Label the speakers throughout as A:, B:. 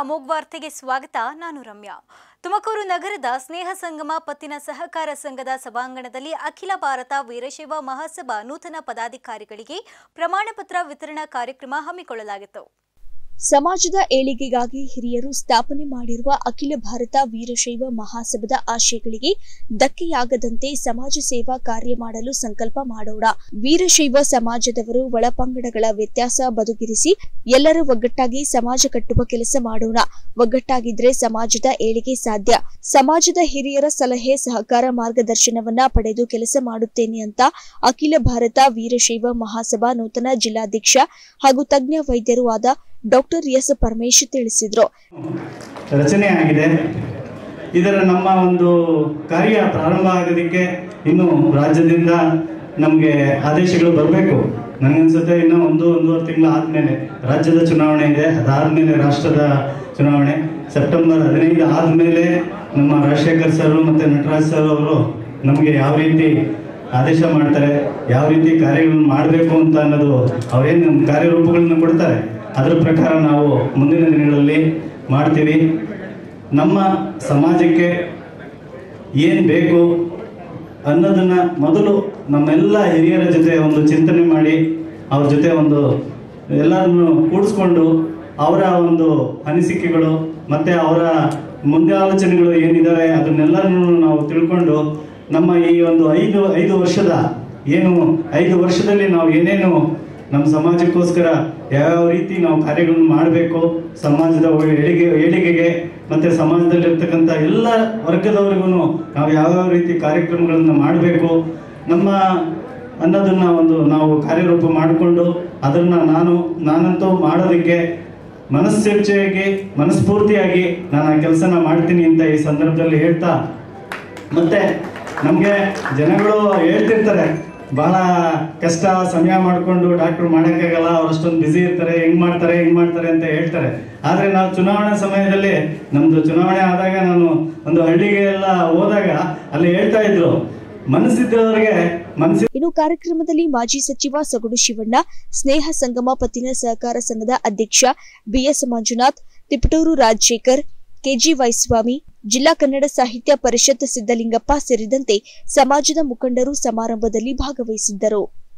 A: ಅಮೋಘ್ ವಾರ್ತೆಗೆ ಸ್ವಾಗತ ನಾನು ರಮ್ಯಾ ತುಮಕೂರು ನಗರದ ಸ್ನೇಹ ಸಂಗಮ ಪತ್ತಿನ ಸಹಕಾರ ಸಂಘದ ಸಭಾಂಗಣದಲ್ಲಿ ಅಖಿಲ ಭಾರತ ವೀರಶೈವ ಮಹಾಸಭಾ ನೂತನ ಪದಾಧಿಕಾರಿಗಳಿಗೆ ಪ್ರಮಾಣ ಪತ್ರ ವಿತರಣಾ ಕಾರ್ಯಕ್ರಮ ಹಮ್ಮಿಕೊಳ್ಳಲಾಗಿತ್ತು
B: ಸಮಾಜದ ಏಳಿಗೆಗಾಗಿ ಹಿರಿಯರು ಸ್ಥಾಪನೆ ಮಾಡಿರುವ ಅಖಿಲ ಭಾರತ ವೀರಶೈವ ಮಹಾಸಭಾದ ಆಶಯಗಳಿಗೆ ಧಕ್ಕೆಯಾಗದಂತೆ ಸಮಾಜ ಸೇವಾ ಕಾರ್ಯ ಮಾಡಲು ಸಂಕಲ್ಪ ಮಾಡೋಣ ವೀರಶೈವ ಸಮಾಜದವರು ಒಳಪಂಗಡಗಳ ವ್ಯತ್ಯಾಸ ಬದುಕಿರಿಸಿ ಎಲ್ಲರೂ ಒಗ್ಗಟ್ಟಾಗಿ ಸಮಾಜ ಕಟ್ಟುವ ಕೆಲಸ ಮಾಡೋಣ ಒಗ್ಗಟ್ಟಾಗಿದ್ರೆ ಸಮಾಜದ ಏಳಿಗೆ ಸಾಧ್ಯ ಸಮಾಜದ ಹಿರಿಯರ ಸಲಹೆ ಸಹಕಾರ ಮಾರ್ಗದರ್ಶನವನ್ನ ಪಡೆದು ಕೆಲಸ ಮಾಡುತ್ತೇನೆ ಅಂತ ಅಖಿಲ ಭಾರತ ವೀರಶೈವ ಮಹಾಸಭಾ ನೂತನ ಜಿಲ್ಲಾಧ್ಯಕ್ಷ ಹಾಗೂ ತಜ್ಞ ವೈದ್ಯರು ಆದ ಡಾಕ್ಟರ್ ಎಸ್ ಪರಮೇಶ್ ತಿಳಿಸಿದ್ರು
C: ರಚನೆ ಆಗಿದೆ ಇದರ ನಮ್ಮ ಒಂದು ಕಾರ್ಯ ಪ್ರಾರಂಭ ಆಗೋದಕ್ಕೆ ಇನ್ನು ರಾಜ್ಯದಿಂದ ನಮಗೆ ಆದೇಶಗಳು ಬರಬೇಕು ನನಗನ್ಸುತ್ತೆ ಇನ್ನು ಒಂದು ಒಂದೂವರೆ ತಿಂಗಳು ಆದಮೇಲೆ ರಾಜ್ಯದ ಚುನಾವಣೆ ಇದೆ ಅದಾದಮೇಲೆ ರಾಷ್ಟ್ರದ ಚುನಾವಣೆ ಸೆಪ್ಟೆಂಬರ್ ಹದಿನೈದು ಆದಮೇಲೆ ನಮ್ಮ ರಾಜಶೇಖರ್ ಸರ್ ಮತ್ತು ನಟರಾಜ್ ಸರ್ ಅವರು ನಮಗೆ ಯಾವ ರೀತಿ ಆದೇಶ ಮಾಡ್ತಾರೆ ಯಾವ ರೀತಿ ಕಾರ್ಯಗಳನ್ನು ಮಾಡಬೇಕು ಅಂತ ಅನ್ನೋದು ಅವರೇನು ಕಾರ್ಯರೂಪಗಳನ್ನ ಕೊಡ್ತಾರೆ ಅದರ ಪ್ರಕಾರ ನಾವು ಮುಂದಿನ ದಿನಗಳಲ್ಲಿ ಮಾಡ್ತೀವಿ ನಮ್ಮ ಸಮಾಜಕ್ಕೆ ಏನು ಬೇಕು ಅನ್ನೋದನ್ನ ಮೊದಲು ನಮ್ಮೆಲ್ಲ ಹಿರಿಯರ ಜೊತೆ ಒಂದು ಚಿಂತನೆ ಮಾಡಿ ಅವ್ರ ಜೊತೆ ಒಂದು ಎಲ್ಲರನ್ನು ಕೂಡಿಸ್ಕೊಂಡು ಅವರ ಒಂದು ಅನಿಸಿಕೆಗಳು ಮತ್ತು ಅವರ ಮುಂದೆ ಆಲೋಚನೆಗಳು ಏನಿದ್ದಾವೆ ಅದನ್ನೆಲ್ಲನೂ ನಾವು ತಿಳ್ಕೊಂಡು ನಮ್ಮ ಈ ಒಂದು ಐದು ಐದು ವರ್ಷದ ಏನು ಐದು ವರ್ಷದಲ್ಲಿ ನಾವು ಏನೇನು ನಮ್ಮ ಸಮಾಜಕ್ಕೋಸ್ಕರ ಯಾವ್ಯಾವ ರೀತಿ ನಾವು ಕಾರ್ಯಗಳನ್ನು ಮಾಡಬೇಕು ಸಮಾಜದ ಒಳ್ಳೆ ಏಳಿಗೆ ಏಳಿಗೆಗೆ ಮತ್ತು ಸಮಾಜದಲ್ಲಿರ್ತಕ್ಕಂಥ ಎಲ್ಲ ವರ್ಗದವರಿಗೂ ನಾವು ಯಾವ್ಯಾವ ರೀತಿ ಕಾರ್ಯಕ್ರಮಗಳನ್ನು ಮಾಡಬೇಕು ನಮ್ಮ ಅನ್ನೋದನ್ನ ಒಂದು ನಾವು ಕಾರ್ಯರೂಪ ಮಾಡಿಕೊಂಡು ಅದನ್ನು ನಾನು ನಾನಂತೂ ಮಾಡೋದಕ್ಕೆ ಮನಸ್ಸಿಚ್ಛೆಯಾಗಿ ಮನಸ್ಫೂರ್ತಿಯಾಗಿ ನಾನು ಆ ಕೆಲಸನ ಮಾಡ್ತೀನಿ ಅಂತ ಈ ಸಂದರ್ಭದಲ್ಲಿ ಹೇಳ್ತಾ ಮತ್ತೆ ನಮಗೆ ಜನಗಳು ಹೇಳ್ತಿರ್ತಾರೆ ಬಹಳ ಕಷ್ಟ ಸಮಯ ಮಾಡಿಕೊಂಡು ಡಾಕ್ಟ್ರು ಮಾಡೋಕ್ಕಾಗಲ್ಲ ಅವ್ರು ಅಷ್ಟೊಂದು ಬ್ಯುಸಿ ಇರ್ತಾರೆ ಹೆಂಗ್ ಮಾಡ್ತಾರೆ ಹೆಂಗ್ ಮಾಡ್ತಾರೆ ಅಂತ ಹೇಳ್ತಾರೆ ಆದರೆ ನಾವು ಚುನಾವಣಾ ಸಮಯದಲ್ಲಿ ನಮ್ಮದು ಚುನಾವಣೆ ಆದಾಗ ನಾನು ಒಂದು ಹಳ್ಳಿಗೆ ಎಲ್ಲ ಹೋದಾಗ ಅಲ್ಲಿ ಹೇಳ್ತಾ ಇದ್ರು ಮನಸ್ಸಿದ್ದವರಿಗೆ ಮನಸ್ಸಿ
B: ಇನ್ನು ಕಾರ್ಯಕ್ರಮದಲ್ಲಿ ಮಾಜಿ ಸಚಿವ ಸೊಗಡು ಶಿವಣ್ಣ ಸ್ನೇಹ ಸಂಗಮ ಪತ್ತಿನ ಸಹಕಾರ ಸಂಘದ ಅಧ್ಯಕ್ಷ ಬಿಎಸ್ ಮಂಜುನಾಥ್ ತಿಪಟೂರು ರಾಜಶೇಖರ್ ಕೆಜಿ ವೈಸ್ವಾಮಿ ಜಿಲ್ಲಾ ಕನ್ನಡ ಸಾಹಿತ್ಯ ಪರಿಷತ್ ಸಿದ್ದಲಿಂಗಪ್ಪ ಸೇರಿದಂತೆ ಸಮಾಜದ ಮುಖಂಡರು ಸಮಾರಂಭದಲ್ಲಿ ಭಾಗವಹಿಸಿದ್ದರು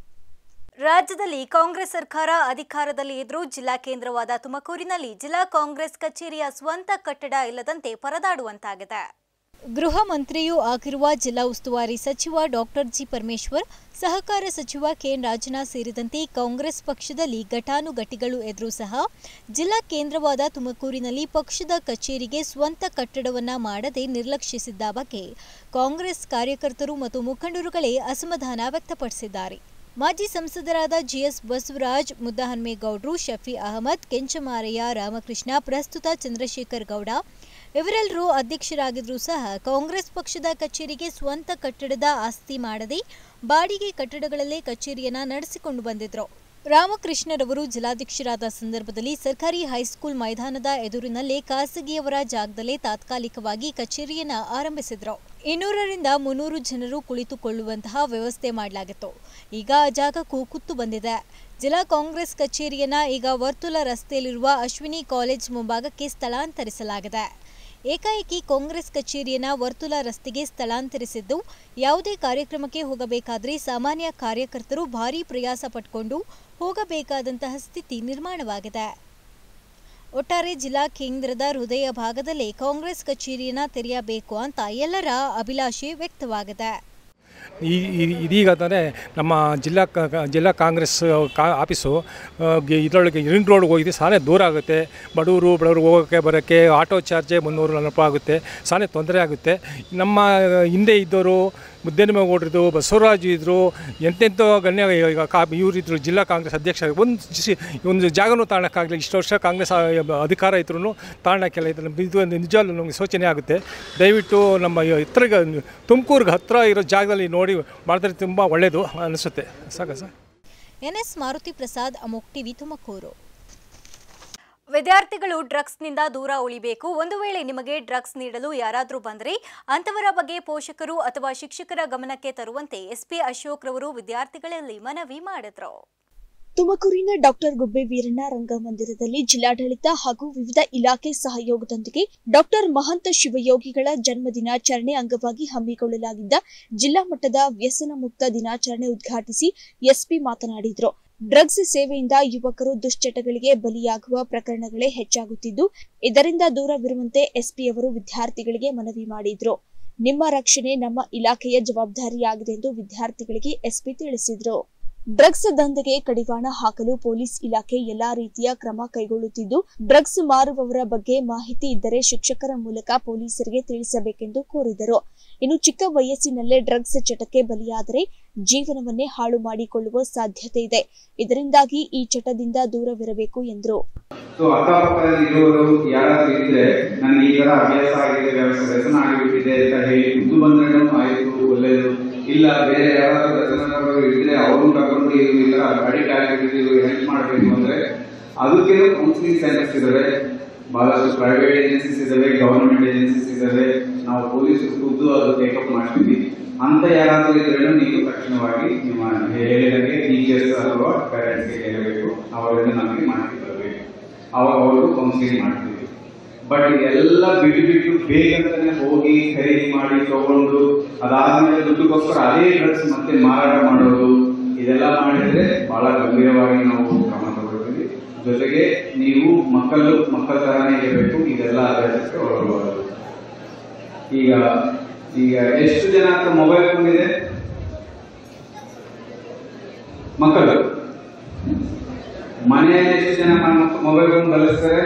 A: ರಾಜ್ಯದಲ್ಲಿ ಕಾಂಗ್ರೆಸ್ ಸರ್ಕಾರ ಅಧಿಕಾರದಲ್ಲಿ ಇದ್ರೂ ಜಿಲ್ಲಾ ಕೇಂದ್ರವಾದ ತುಮಕೂರಿನಲ್ಲಿ ಜಿಲ್ಲಾ ಕಾಂಗ್ರೆಸ್ ಕಚೇರಿಯ ಸ್ವಂತ ಕಟ್ಟಡ ಇಲ್ಲದಂತೆ ಪರದಾಡುವಂತಾಗಿದೆ ಗೃಹ ಮಂತ್ರಿಯೂ ಆಗಿರುವ ಜಿಲ್ಲಾ ಉಸ್ತುವಾರಿ ಸಚಿವ ಡಾಕ್ಟರ್ ಜಿ ಪರಮೇಶ್ವರ್ ಸಹಕಾರ ಸಚಿವ ಕೆಎನ್ ರಾಜನಾಥ್ ಸೇರಿದಂತೆ ಕಾಂಗ್ರೆಸ್ ಪಕ್ಷದಲ್ಲಿ ಘಟಾನುಘಟಿಗಳು ಎದುರು ಸಹ ಜಿಲ್ಲಾ ಕೇಂದ್ರವಾದ ತುಮಕೂರಿನಲ್ಲಿ ಪಕ್ಷದ ಕಚೇರಿಗೆ ಸ್ವಂತ ಕಟ್ಟಡವನ್ನ ಮಾಡದೆ ನಿರ್ಲಕ್ಷಿಸಿದ್ದ ಬಗ್ಗೆ ಕಾಂಗ್ರೆಸ್ ಕಾರ್ಯಕರ್ತರು ಮತ್ತು ಮುಖಂಡರುಗಳೇ ಅಸಮಾಧಾನ ವ್ಯಕ್ತಪಡಿಸಿದ್ದಾರೆ ಮಾಜಿ ಸಂಸದರಾದ ಜಿಎಸ್ ಬಸವರಾಜ್ ಮುದ್ದಹನ್ಮೇಗೌಡರು ಶಫಿ ಅಹಮದ್ ಕೆಂಚಮಾರಯ್ಯ ರಾಮಕೃಷ್ಣ ಪ್ರಸ್ತುತ ಚಂದ್ರಶೇಖರ್ ಗೌಡ ಇವರೆಲ್ಲರೂ ಅಧ್ಯಕ್ಷರಾಗಿದ್ರೂ ಸಹ ಕಾಂಗ್ರೆಸ್ ಪಕ್ಷದ ಕಚೇರಿಗೆ ಸ್ವಂತ ಕಟ್ಟಡದ ಆಸ್ತಿ ಮಾಡದೆ ಬಾಡಿಗೆ ಕಟ್ಟಡಗಳಲ್ಲೇ ಕಚೇರಿಯನ್ನ ನಡೆಸಿಕೊಂಡು ಬಂದಿದ್ರು ರಾಮಕೃಷ್ಣರವರು ಜಿಲ್ಲಾಧ್ಯಕ್ಷರಾದ ಸಂದರ್ಭದಲ್ಲಿ ಸರ್ಕಾರಿ ಹೈಸ್ಕೂಲ್ ಮೈದಾನದ ಎದುರಿನಲ್ಲೇ ಖಾಸಗಿಯವರ ಜಾಗದಲ್ಲೇ ತಾತ್ಕಾಲಿಕವಾಗಿ ಕಚೇರಿಯನ್ನ ಆರಂಭಿಸಿದ್ರು ಇನ್ನೂರರಿಂದ ಮುನ್ನೂರು ಜನರು ಕುಳಿತುಕೊಳ್ಳುವಂತಹ ವ್ಯವಸ್ಥೆ ಮಾಡಲಾಗಿತ್ತು ಈಗ ಆ ಜಾಗಕ್ಕೂ ಕುತ್ತು ಬಂದಿದೆ ಜಿಲ್ಲಾ ಕಾಂಗ್ರೆಸ್ ಕಚೇರಿಯನ್ನ ಈಗ ವರ್ತುಲ ರಸ್ತೆಯಲ್ಲಿರುವ ಅಶ್ವಿನಿ ಕಾಲೇಜ್ ಮುಂಭಾಗಕ್ಕೆ ಸ್ಥಳಾಂತರಿಸಲಾಗಿದೆ ಏಕಾಏಕಿ ಕಾಂಗ್ರೆಸ್ ಕಚೇರಿಯನ್ನ ವರ್ತುಲ ರಸ್ತೆಗೆ ಸ್ಥಳಾಂತರಿಸಿದ್ದು ಯಾವುದೇ ಕಾರ್ಯಕ್ರಮಕ್ಕೆ ಹೋಗಬೇಕಾದ್ರೆ ಸಾಮಾನ್ಯ ಕಾರ್ಯಕರ್ತರು ಭಾರೀ ಪ್ರಯಾಸ ಪಟ್ಕೊಂಡು ಹೋಗಬೇಕಾದಂತಹ ಸ್ಥಿತಿ ನಿರ್ಮಾಣವಾಗಿದೆ ಒಟ್ಟಾರೆ ಜಿಲ್ಲಾ ಕೇಂದ್ರದ ಹೃದಯ ಭಾಗದಲ್ಲೇ ಕಾಂಗ್ರೆಸ್ ಕಚೇರಿಯನ್ನ ತೆರೆಯಬೇಕು ಅಂತ ಎಲ್ಲರ ಅಭಿಲಾಷೆ ವ್ಯಕ್ತವಾಗಿದೆ
D: ಈ ಈ- ಇದೀಗ ಅಂದರೆ ನಮ್ಮ ಜಿಲ್ಲಾ ಕ- ಕ- ಜಿಲ್ಲಾ ಕಾಂಗ್ರೆಸ್ ಕಾ ಆಫೀಸು ಇದರೊಳಗೆ ರಿಂಗ್ ರೋಡ್ಗೆ ಹೋಗಿದೆ ಸಾನೇ ದೂರ ಆಗುತ್ತೆ ಬಡವರು ಬಡವರು ಹೋಗೋಕ್ಕೆ ಬರೋಕ್ಕೆ ಆಟೋ ಚಾರ್ಜೇ ಮುನ್ನೂರು ನಲವತ್ತು ಆಗುತ್ತೆ ಸಾನೇ ತೊಂದರೆ ಆಗುತ್ತೆ ನಮ್ಮ ಹಿಂದೆ ಇದ್ದವರು ಮುದ್ದೇನಮೇಗೌಡರಿದ್ದು ಬಸವರಾಜ್ ಇದ್ದರು ಎಂತೆಂಥ ಗಣ್ಯ ಈಗ ಕಾ ಇವರಿದ್ದರು ಜಿಲ್ಲಾ ಕಾಂಗ್ರೆಸ್ ಅಧ್ಯಕ್ಷ ಒಂದು ಜಿ- ಒಂದು ಜಾಗನೂ ತಾಣಕ್ಕಾಗಲಿ ಇಷ್ಟು ವರ್ಷ ಕಾಂಗ್ರೆಸ್ ಆ- ಅಧಿಕಾರ ಇದ್ರೂ ತಾಣಕ್ಕೆಲ್ಲ ಇದು ಇದು ಒಂದು ನಿಜವಾಗ್ಲೂ ನಮಗೆ ಶೋಚನೆ ಆಗುತ್ತೆ ದಯವಿಟ್ಟು ನಮ್ಮ ಹತ್ರ ತುಮಕೂರಿಗೆ ಹತ್ತಿರ ಇರೋ ಜಾಗದಲ್ಲಿ ನೋಡಿ ಮಾಡಿದ್ರೆ ತುಂಬ ಒಳ್ಳೆಯದು ಅನಿಸುತ್ತೆ ಸಾಕ ಸರ್
A: ಎನ್ಎಸ್ ಮಾರುತಿ ಪ್ರಸಾದ್ ಅಮೋಕ್ ಟಿವಿ ತುಮಕೂರು ವಿದ್ಯಾರ್ಥಿಗಳು ಡ್ರಗ್ಸ್ನಿಂದ ದೂರ ಉಳಿಬೇಕು ಒಂದು ವೇಳೆ ನಿಮಗೆ ಡ್ರಗ್ಸ್ ನೀಡಲು ಯಾರಾದರೂ ಬಂದರೆ ಅಂತವರ ಬಗ್ಗೆ ಪೋಷಕರು ಅಥವಾ ಶಿಕ್ಷಕರ ಗಮನಕ್ಕೆ ತರುವಂತೆ ಎಸ್ಪಿ ಅಶೋಕ್ ರವರು ವಿದ್ಯಾರ್ಥಿಗಳಲ್ಲಿ ಮನವಿ ಮಾಡಿದರು
B: ತುಮಕೂರಿನ ಡಾಕ್ಟರ್ ಗುಬ್ಬೆ ವೀರಣ್ಣ ರಂಗಮಂದಿರದಲ್ಲಿ ಜಿಲ್ಲಾಡಳಿತ ಹಾಗೂ ವಿವಿಧ ಇಲಾಖೆ ಸಹಯೋಗದೊಂದಿಗೆ ಡಾಕ್ಟರ್ ಮಹಂತ ಶಿವಯೋಗಿಗಳ ಜನ್ಮ ದಿನಾಚರಣೆ ಅಂಗವಾಗಿ ಹಮ್ಮಿಕೊಳ್ಳಲಾಗಿದ್ದ ಜಿಲ್ಲಾ ಮಟ್ಟದ ವ್ಯಸನ ಮುಕ್ತ ದಿನಾಚರಣೆ ಉದ್ಘಾಟಿಸಿ ಎಸ್ಪಿ ಮಾತನಾಡಿದರು ಡ್ರಗ್ಸ್ ಸೇವೆಯಿಂದ ಯುವಕರು ದುಶ್ಚಟಗಳಿಗೆ ಬಲಿಯಾಗುವ ಪ್ರಕರಣಗಳೇ ಹೆಚ್ಚಾಗುತ್ತಿದ್ದು ಇದರಿಂದ ದೂರವಿರುವಂತೆ ಎಸ್ಪಿಯವರು ವಿದ್ಯಾರ್ಥಿಗಳಿಗೆ ಮನವಿ ಮಾಡಿದ್ರು ನಿಮ್ಮ ರಕ್ಷಣೆ ನಮ್ಮ ಇಲಾಖೆಯ ಜವಾಬ್ದಾರಿಯಾಗಿದೆ ಎಂದು ವಿದ್ಯಾರ್ಥಿಗಳಿಗೆ ಎಸ್ಪಿ ತಿಳಿಸಿದರು ಡ್ರಗ್ಸ್ ದಂಧೆಗೆ ಕಡಿವಾಣ ಹಾಕಲು ಪೊಲೀಸ್ ಇಲಾಖೆ ಎಲ್ಲಾ ರೀತಿಯ ಕ್ರಮ ಕೈಗೊಳ್ಳುತ್ತಿದ್ದು ಡ್ರಗ್ಸ್ ಮಾರುವವರ ಬಗ್ಗೆ ಮಾಹಿತಿ ಇದ್ದರೆ ಶಿಕ್ಷಕರ ಮೂಲಕ ಪೊಲೀಸರಿಗೆ ತಿಳಿಸಬೇಕೆಂದು ಕೋರಿದರು ಇನ್ನು ಚಿಕ್ಕ ವಯಸ್ಸಿನಲ್ಲೇ ಡ್ರಗ್ಸ್ ಚಟಕ್ಕೆ ಬಲಿಯಾದರೆ ಜೀವನವನ್ನೇ ಹಾಳು ಮಾಡಿಕೊಳ್ಳುವ ಸಾಧ್ಯತೆ ಇದೆ ಇದರಿಂದಾಗಿ ಈ ಚಟದಿಂದ ದೂರವಿರಬೇಕು ಎಂದರು
E: ಸೊ ಅಕ್ಕಪಕ್ಕದಲ್ಲಿ ಇರುವವರು ಯಾರಾದ್ರೂ ಇದ್ರೆ ನನಗೆ ಈ ತರ ಅಭ್ಯಾಸ ಆಗಿದೆ ವ್ಯವಸ್ಥೆ ವ್ಯಸನ ಆಗಿಬಿಟ್ಟಿದೆ ಅಂತ ಹೇಳಿ ಖುದ್ದು ಬಂದ್ರೂ ಆಯ್ತು ಒಳ್ಳೇದು ಇಲ್ಲ ಬೇರೆ ಯಾರಾದ್ರೂ ವ್ಯಸನಕಾರರು ಇದ್ರೆ ಅವ್ರನ್ನ ಕರ್ಕೊಂಡು ಇವ್ರು ಈ ತರ ಅಡಿಕ್ಟ್ ಆಗಿಬಿಟ್ಟಿದೆ ಇವ್ರಿಗೆ ಹೆಲ್ಪ್ ಮಾಡಬೇಕು ಅಂದ್ರೆ ಅದಕ್ಕೆ ಕೌನ್ಸಿಲಿಂಗ್ ಸೆಂಟರ್ಸ್ ಇದಾವೆ ಬಹಳಷ್ಟು ಪ್ರೈವೇಟ್ ಏಜೆನ್ಸೀಸ್ ಇದಾವೆ ಗವರ್ಮೆಂಟ್ ಏಜೆನ್ಸೀಸ್ ಇದಾವೆ ನಾವು ಪೊಲೀಸರು ಖುದ್ದು ಅದು ಟೇಕಪ್ ಮಾಡ್ತೀವಿ ಅಂತ ಯಾರಾದ್ರೂ ಇದ್ರೆ ನೀವು ತಕ್ಷಣವಾಗಿ ನಿಮ್ಮ ಹೇಳಿದಂಗೆ ಟೀಚರ್ಸ್ ಅಥವಾ ಪೇರೆಂಟ್ಸ್ಗೆ ಹೇಳಬೇಕು ಅವರಿಂದ ನಮಗೆ ಮಾಹಿತಿ ಬರಬೇಕು ಅವಾಗ ಅವರು ಕೌನ್ಸಿಲಿಂಗ್ ಮಾಡ್ತೀವಿ ಬಟ್ ಇದೆಲ್ಲ ಬಿಟ್ಟು ಬಿಟ್ಟು ಬೇಗಂತಾನೆ ಹೋಗಿ ಖರೀದಿ ಮಾಡಿ ತಗೊಂಡು ಅದಾದ್ಮೇಲೆ ದುಡ್ಡುಗೋಸ್ಕರ ಅದೇ ಡ್ರಗ್ಸ್ ಮತ್ತೆ ಮಾರಾಟ ಮಾಡೋದು ಇದೆಲ್ಲ ಮಾಡಿದ್ರೆ ಬಹಳ ಗಂಭೀರವಾಗಿ ನಾವು ಕ್ರಮ ತಗೊಳ್ತೀವಿ ಜೊತೆಗೆ ನೀವು ಮಕ್ಕಳು ಮಕ್ಕಳ ತರಾನೇ ಇರಬೇಕು ಇದೆಲ್ಲ ಅಭ್ಯಾಸಕ್ಕೆ ಒಳಗಬಾರದು ಈಗ ಈಗ ಎಷ್ಟು ಜನ ಹತ್ರ ಮೊಬೈಲ್ ಫೋನ್ ಇದೆ ಮಕ್ಕಳು ಮನೆಯಲ್ಲಿ ಎಷ್ಟು ಜನ ಮೊಬೈಲ್ ಫೋನ್ ಬಳಸ್ತಾರೆ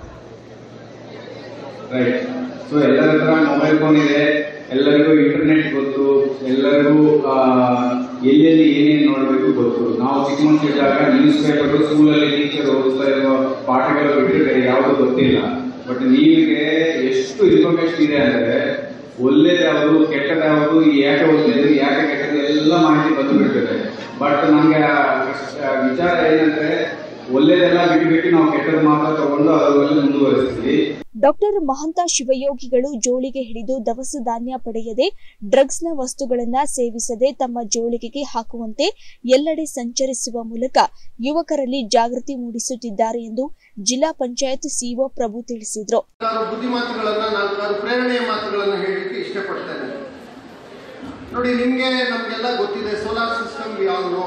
E: ರೈಟ್ ಸೊ ಎಲ್ಲರ ಹತ್ರ ಮೊಬೈಲ್ ಫೋನ್ ಇದೆ ಎಲ್ಲರಿಗೂ ಇಂಟರ್ನೆಟ್ ಗೊತ್ತು ಎಲ್ಲರಿಗೂ ಆ, ಎಲ್ಲೆಲ್ಲಿ ಏನೇನು ನೋಡಬೇಕು ಗೊತ್ತು ನಾವು ಚಿಕ್ಕ ಮಕ್ಕಳಿದ್ದಾಗ ನ್ಯೂಸ್ ಪೇಪರ್ ಸ್ಕೂಲಲ್ಲಿ ಟೀಚರ್ ಓದಿಸ್ತಾ ಇರುವ ಪಾಠಗಳು ಬಿಟ್ಟರೆ ಯಾವುದು ಗೊತ್ತಿಲ್ಲ ಬಟ್ ನಿಮಗೆ ಎಷ್ಟು ಇನ್ಫಾರ್ಮೇಶನ್ ಇದೆ ಅಂದ್ರೆ ಒಳ್ಳೇದು ಯಾವುದು ಕೆಟ್ಟದ್ದು ಯಾವುದು ಯಾಕೆ ಒಳ್ಳೇದು ಯಾಕೆ ಕೆಟ್ಟದ್ದು ಎಲ್ಲ ಮಾಹಿತಿ ಬಂದು ಬಿಡ್ತದೆ ಬಟ್ ನಮ್ಗೆ ಆ ಕಷ್ಟ- ವಿಚಾರ ಏನಂದ್ರೆ ಒಳ್ಳೇದೆಲ್ಲ ಬಿಟ್ಟು ಬಿಟ್ಟು ನಾವು ಕೆಟ್ಟದ್ದು ಮಾತ್ರ ತಗೊಂಡು ಅದರಲ್ಲಿ ಮುಂದುವರಿಸ್ತೀವಿ
B: ಡಾಕ್ಟರ್ ಮಹಂತ ಶಿವಯೋಗಿಗಳು ಜೋಳಿಗೆ ಹಿಡಿದು ದವಸ ಧಾನ್ಯ ಪಡೆಯದೆ ಡ್ರಗ್ಸ್ನ ವಸ್ತುಗಳನ್ನ ಸೇವಿಸದೆ ತಮ್ಮ ಜೋಳಿಗೆಗೆ ಹಾಕುವಂತೆ ಎಲ್ಲೆಡೆ ಸಂಚರಿಸುವ ಮೂಲಕ ಯುವಕರಲ್ಲಿ ಜಾಗೃತಿ ಮೂಡಿಸುತ್ತಿದ್ದಾರೆ ಎಂದು ಜಿಲ್ಲಾ ಪಂಚಾಯತ್ ಸಿಒ ಪ್ರಭು ತಿಳಿಸಿದರು
F: ನಾಲ್ಕಾರು ಬುದ್ಧಿಮಾತುಗಳನ್ನ ನಾಲ್ಕಾರು ಪ್ರೇರಣೆಯ ಮಾತುಗಳನ್ನು ಹೇಳಲಿಕ್ಕೆ ಇಷ್ಟಪಡ್ತೇನೆ ನೋಡಿ ನಿಮಗೆ ನಮಗೆಲ್ಲ ಗೊತ್ತಿದೆ ಸೋಲಾರ್ ಸಿಸ್ಟಮ್ ಯಾವುದು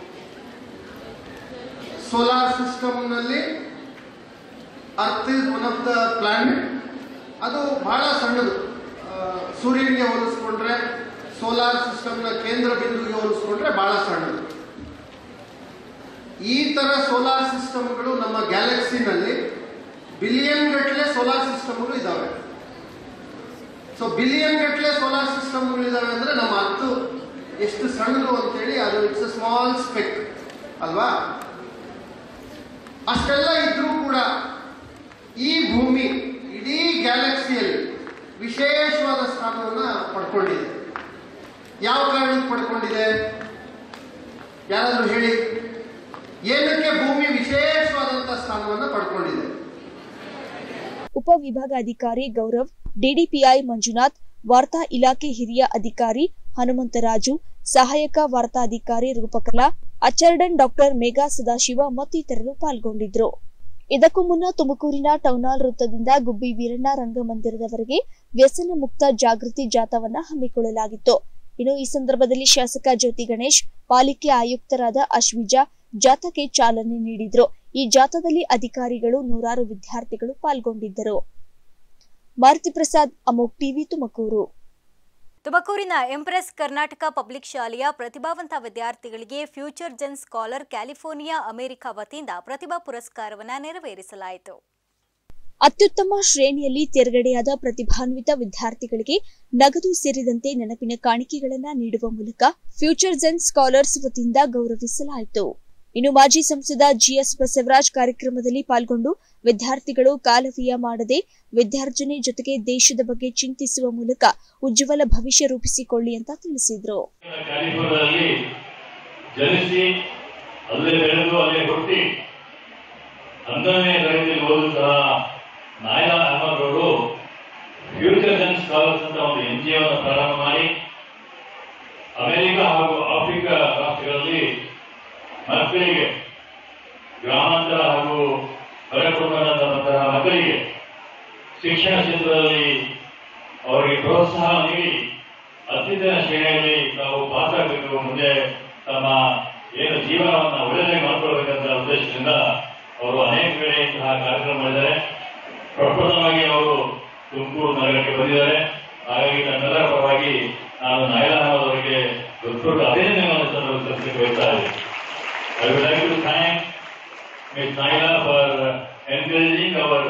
F: ಸೋಲಾರ್ ಸಿಸ್ಟಮ್ನಲ್ಲಿ earth is one of the planet ಅದು ಬಹಳ ಸಣ್ಣದು ಆ, ಸೂರ್ಯನಿಗೆ ಹೋಲಿಸ್ಕೊಂಡ್ರೆ ಸೋಲಾರ್ ಸಿಸ್ಟಮ್ನ ಕೇಂದ್ರ ಬಿಂದುವಿಗೆ ಹೋಲಿಸ್ಕೊಂಡ್ರೆ ಬಹಳ ಸಣ್ಣದು ಈ ತರ ಸೋಲಾರ್ ಸಿಸ್ಟಮ್ಗಳು ನಮ್ಮ ಗ್ಯಾಲಕ್ಸಿನಲ್ಲಿ ಬಿಲಿಯನ್ ಗಟ್ಟಲೆ ಸೋಲಾರ್ ಸಿಸ್ಟಮ್ಗಳು ಇದಾವೆ ಸೊ ಬಿಲಿಯನ್ ಗಟ್ಟಲೆ ಸೋಲಾರ್ ಸಿಸ್ಟಮ್ಗಳು ಇದಾವೆ ಅಂದ್ರೆ ನಮ್ಮ ಅರ್ಥ ಎಷ್ಟು ಸಣ್ಣದು ಅಂತೇಳಿ ಅದು ಇಟ್ಸ್ ಅ ಸ್ಮಾಲ್ ಸ್ಪೆಕ್ ಅಲ್ವಾ ಅಷ್ಟೆಲ್ಲ ಇದ್ರೂ ಕೂಡ ಈ ಭೂಮಿ ಇಡೀ ಗ್ಯಾಲಕ್ಸಿಯಲ್ಲಿ ವಿಶೇಷವಾದ ಸ್ಥಾನವನ್ನು ಪಡ್ಕೊಂಡಿದೆ ಯಾವ ಕಾರಣಕ್ಕೆ ಪಡ್ಕೊಂಡಿದೆ ಯಾರಾದರೂ ಹೇಳಿ ಏನಕ್ಕೆ ಭೂಮಿ ವಿಶೇಷವಾದಂಥ ಸ್ಥಾನವನ್ನು ಪಡ್ಕೊಂಡಿದೆ
B: ಉಪವಿಭಾಗಾಧಿಕಾರಿ ಗೌರವ್ ಡಿಡಿಪಿಐ ಮಂಜುನಾಥ್ ವಾರ್ತಾ ಇಲಾಖೆ ಹಿರಿಯ ಅಧಿಕಾರಿ ಹನುಮಂತರಾಜು ಸಹಾಯಕ ವಾರ್ತಾಧಿಕಾರಿ ರೂಪಕಲಾ ಅಚರ್ಡನ್ ಡಾಕ್ಟರ್ ಮೇಘಾ ಸದಾಶಿವ ಮತ್ತಿತರರು ಪಾಲ್ಗೊಂಡಿದ್ರು ಇದಕ್ಕೂ ಮುನ್ನ ತುಮಕೂರಿನ ಟೌನಾಲ್ ವೃತ್ತದಿಂದ ಗುಬ್ಬಿ ವೀರಣ್ಣ ರಂಗಮಂದಿರದವರೆಗೆ ವ್ಯಸನ ಮುಕ್ತ ಜಾಗೃತಿ ಜಾಥಾವನ್ನ ಹಮ್ಮಿಕೊಳ್ಳಲಾಗಿತ್ತು ಇನ್ನು ಈ ಸಂದರ್ಭದಲ್ಲಿ ಶಾಸಕ ಜ್ಯೋತಿ ಗಣೇಶ್ ಪಾಲಿಕೆ ಆಯುಕ್ತರಾದ ಅಶ್ವಿಜಾ ಜಾಥಾಕ್ಕೆ ಚಾಲನೆ ನೀಡಿದ್ರು ಈ ಜಾಥಾದಲ್ಲಿ ಅಧಿಕಾರಿಗಳು ನೂರಾರು ವಿದ್ಯಾರ್ಥಿಗಳು ಪಾಲ್ಗೊಂಡಿದ್ದರು ಮಾರುತಿ ಪ್ರಸಾದ್ ಅಮೋಕ್ ಟಿವಿ ತುಮಕೂರು
A: ತುಮಕೂರಿನ ಎಂಪ್ರೆಸ್ ಕರ್ನಾಟಕ ಪಬ್ಲಿಕ್ ಶಾಲೆಯ ಪ್ರತಿಭಾವಂತ ವಿದ್ಯಾರ್ಥಿಗಳಿಗೆ future gen scholar California America ವತಿಯಿಂದ ಪ್ರತಿಭಾ ಪುರಸ್ಕಾರವನ್ನು ನೆರವೇರಿಸಲಾಯಿತು
B: ಅತ್ಯುತ್ತಮ ಶ್ರೇಣಿಯಲ್ಲಿ ತೇರ್ಗಡೆಯಾದ ಪ್ರತಿಭಾನ್ವಿತ ವಿದ್ಯಾರ್ಥಿಗಳಿಗೆ ನಗದು ಸೇರಿದಂತೆ ನೆನಪಿನ ಕಾಣಿಕೆಗಳನ್ನು ನೀಡುವ ಮೂಲಕ ಫ್ಯೂಚರ್ ಜೆನ್ ಸ್ಕಾಲರ್ಸ್ ವತಿಯಿಂದ ಗೌರವಿಸಲಾಯಿತು ಇನ್ನು ಮಾಜಿ ಸಂಸದ ಜಿಎಸ್ ಬಸವರಾಜ್ ಕಾರ್ಯಕ್ರಮದಲ್ಲಿ ಪಾಲ್ಗೊಂಡು ವಿದ್ಯಾರ್ಥಿಗಳು ಕಾಲವ್ಯಯ ಮಾಡದೆ ವಿದ್ಯಾರ್ಜನೆ ಜೊತೆಗೆ ದೇಶದ ಬಗ್ಗೆ ಚಿಂತಿಸುವ ಮೂಲಕ ಉಜ್ವಲ ಭವಿಷ್ಯ ರೂಪಿಸಿಕೊಳ್ಳಿ ಅಂತ ತಿಳಿಸಿದರು
G: ಕ್ಯಾಲಿಫೋರ್ನಿಯಾದಲ್ಲಿ ಜನಿಸಿ ಅಲ್ಲೇ ಬೆಳೆದು ಅಲ್ಲೇ ಹುಟ್ಟಿ ಹನ್ನೊಂದನೇ ತರಗತಿಯಲ್ಲಿ ಓದುತ್ತಾ ನಾಯನಾ ಅಹಮದ್ ಅವರು ಫ್ಯೂಚರ್ ಜನ್ ಸ್ಕಾಲರ್ಸ್ ಅಂತ ಒಂದು ಎನ್ ಜಿ ಒನ್ನು ಪ್ರಾರಂಭ ಮಾಡಿ ಅಮೆರಿಕ ಹಾಗೂ ಆಫ್ರಿಕಾ ರಾಷ್ಟ್ರಗಳಲ್ಲಿ ಮಕ್ಕಳಿಗೆ ಗ್ರಾಮಾಂತರ ಹಾಗೂ ಹೊರಕುಟುಂಬದಂತಹ ಮಕ್ಕಳಿಗೆ ಶಿಕ್ಷಣ ಕ್ಷೇತ್ರದಲ್ಲಿ ಅವರಿಗೆ ಪ್ರೋತ್ಸಾಹ ನೀಡಿ ಅತ್ಯುತ್ತಮ ಶ್ರೇಣಿಯಲ್ಲಿ ತಾವು ಪಾಸಾಗಬೇಕು ಮುಂದೆ ತಮ್ಮ ಏನು ಜೀವನವನ್ನು ಒಳ್ಳೆಯದಾಗಿ ಮಾಡ್ಕೊಳ್ಬೇಕಂತ ಉದ್ದೇಶದಿಂದ ಅವರು ಅನೇಕ ಕಡೆ ಇಂತಹ ಕಾರ್ಯಕ್ರಮ ಮಾಡಿದ್ದಾರೆ ಪ್ರಪ್ರಥಮವಾಗಿ ಅವರು ತುಮಕೂರು ನಗರಕ್ಕೆ ಬಂದಿದ್ದಾರೆ ಹಾಗಾಗಿ ತಮ್ಮೆಲ್ಲರ ಪರವಾಗಿ ನಾನು ನಾಯ್ಲಾ ಅಹಮದ್ ಅವರಿಗೆ ದೊಡ್ಡ ಅಭಿನಂದನೆಗಳನ್ನು ಸಲ್ಲಿಸಲಿಕ್ಕೆ ಬಯಸ್ತಾ ಇದ್ದೀನಿ I would like to thank miss Nayla for encouraging our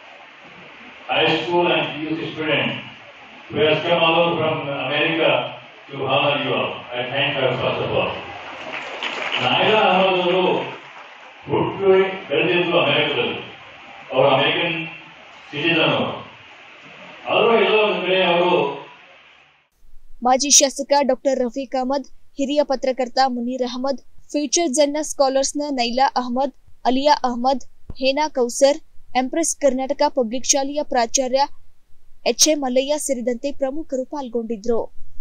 G: high school and PUC student who has come all over from America to honor you all. I thank her first of all. Nayla Ahmed ಅವರು ಹುಟ್ಟು ಬೆಳೆದಿದ್ದು ಅಮೆರಿಕದಲ್ಲಿ ಅವರು American citizen ಅವರು ಆದರೂ ಎಲ್ಲೋ ಒಂದು ಕಡೆ ಅವರು
B: ಮಾಜಿ ಶಾಸಕ ಡಾಕ್ಟರ್ ರಫೀಕ್ ಅಹಮದ್ ಹಿರಿಯ ಪತ್ರಕರ್ತ ಮುನೀರ್ ಅಹಮದ್ ಫ್ಯೂಚರ್ ಜನ್ನ ಸ್ಕಾಲರ್ಸ್ನ ನೈಲಾ ಅಹಮದ್ ಅಲಿಯಾ ಅಹಮದ್ ಹೇನಾ ಕೌಸರ್ ಎಂಪ್ರೆಸ್ ಕರ್ನಾಟಕ ಪಬ್ಲಿಕ್ ಶಾಲೆಯ ಪ್ರಾಚಾರ್ಯ ಎಚ್ ಎ ಮಲ್ಲಯ್ಯ ಸೇರಿದಂತೆ ಪ್ರಮುಖರು ಪಾಲ್ಗೊಂಡಿದ್ರು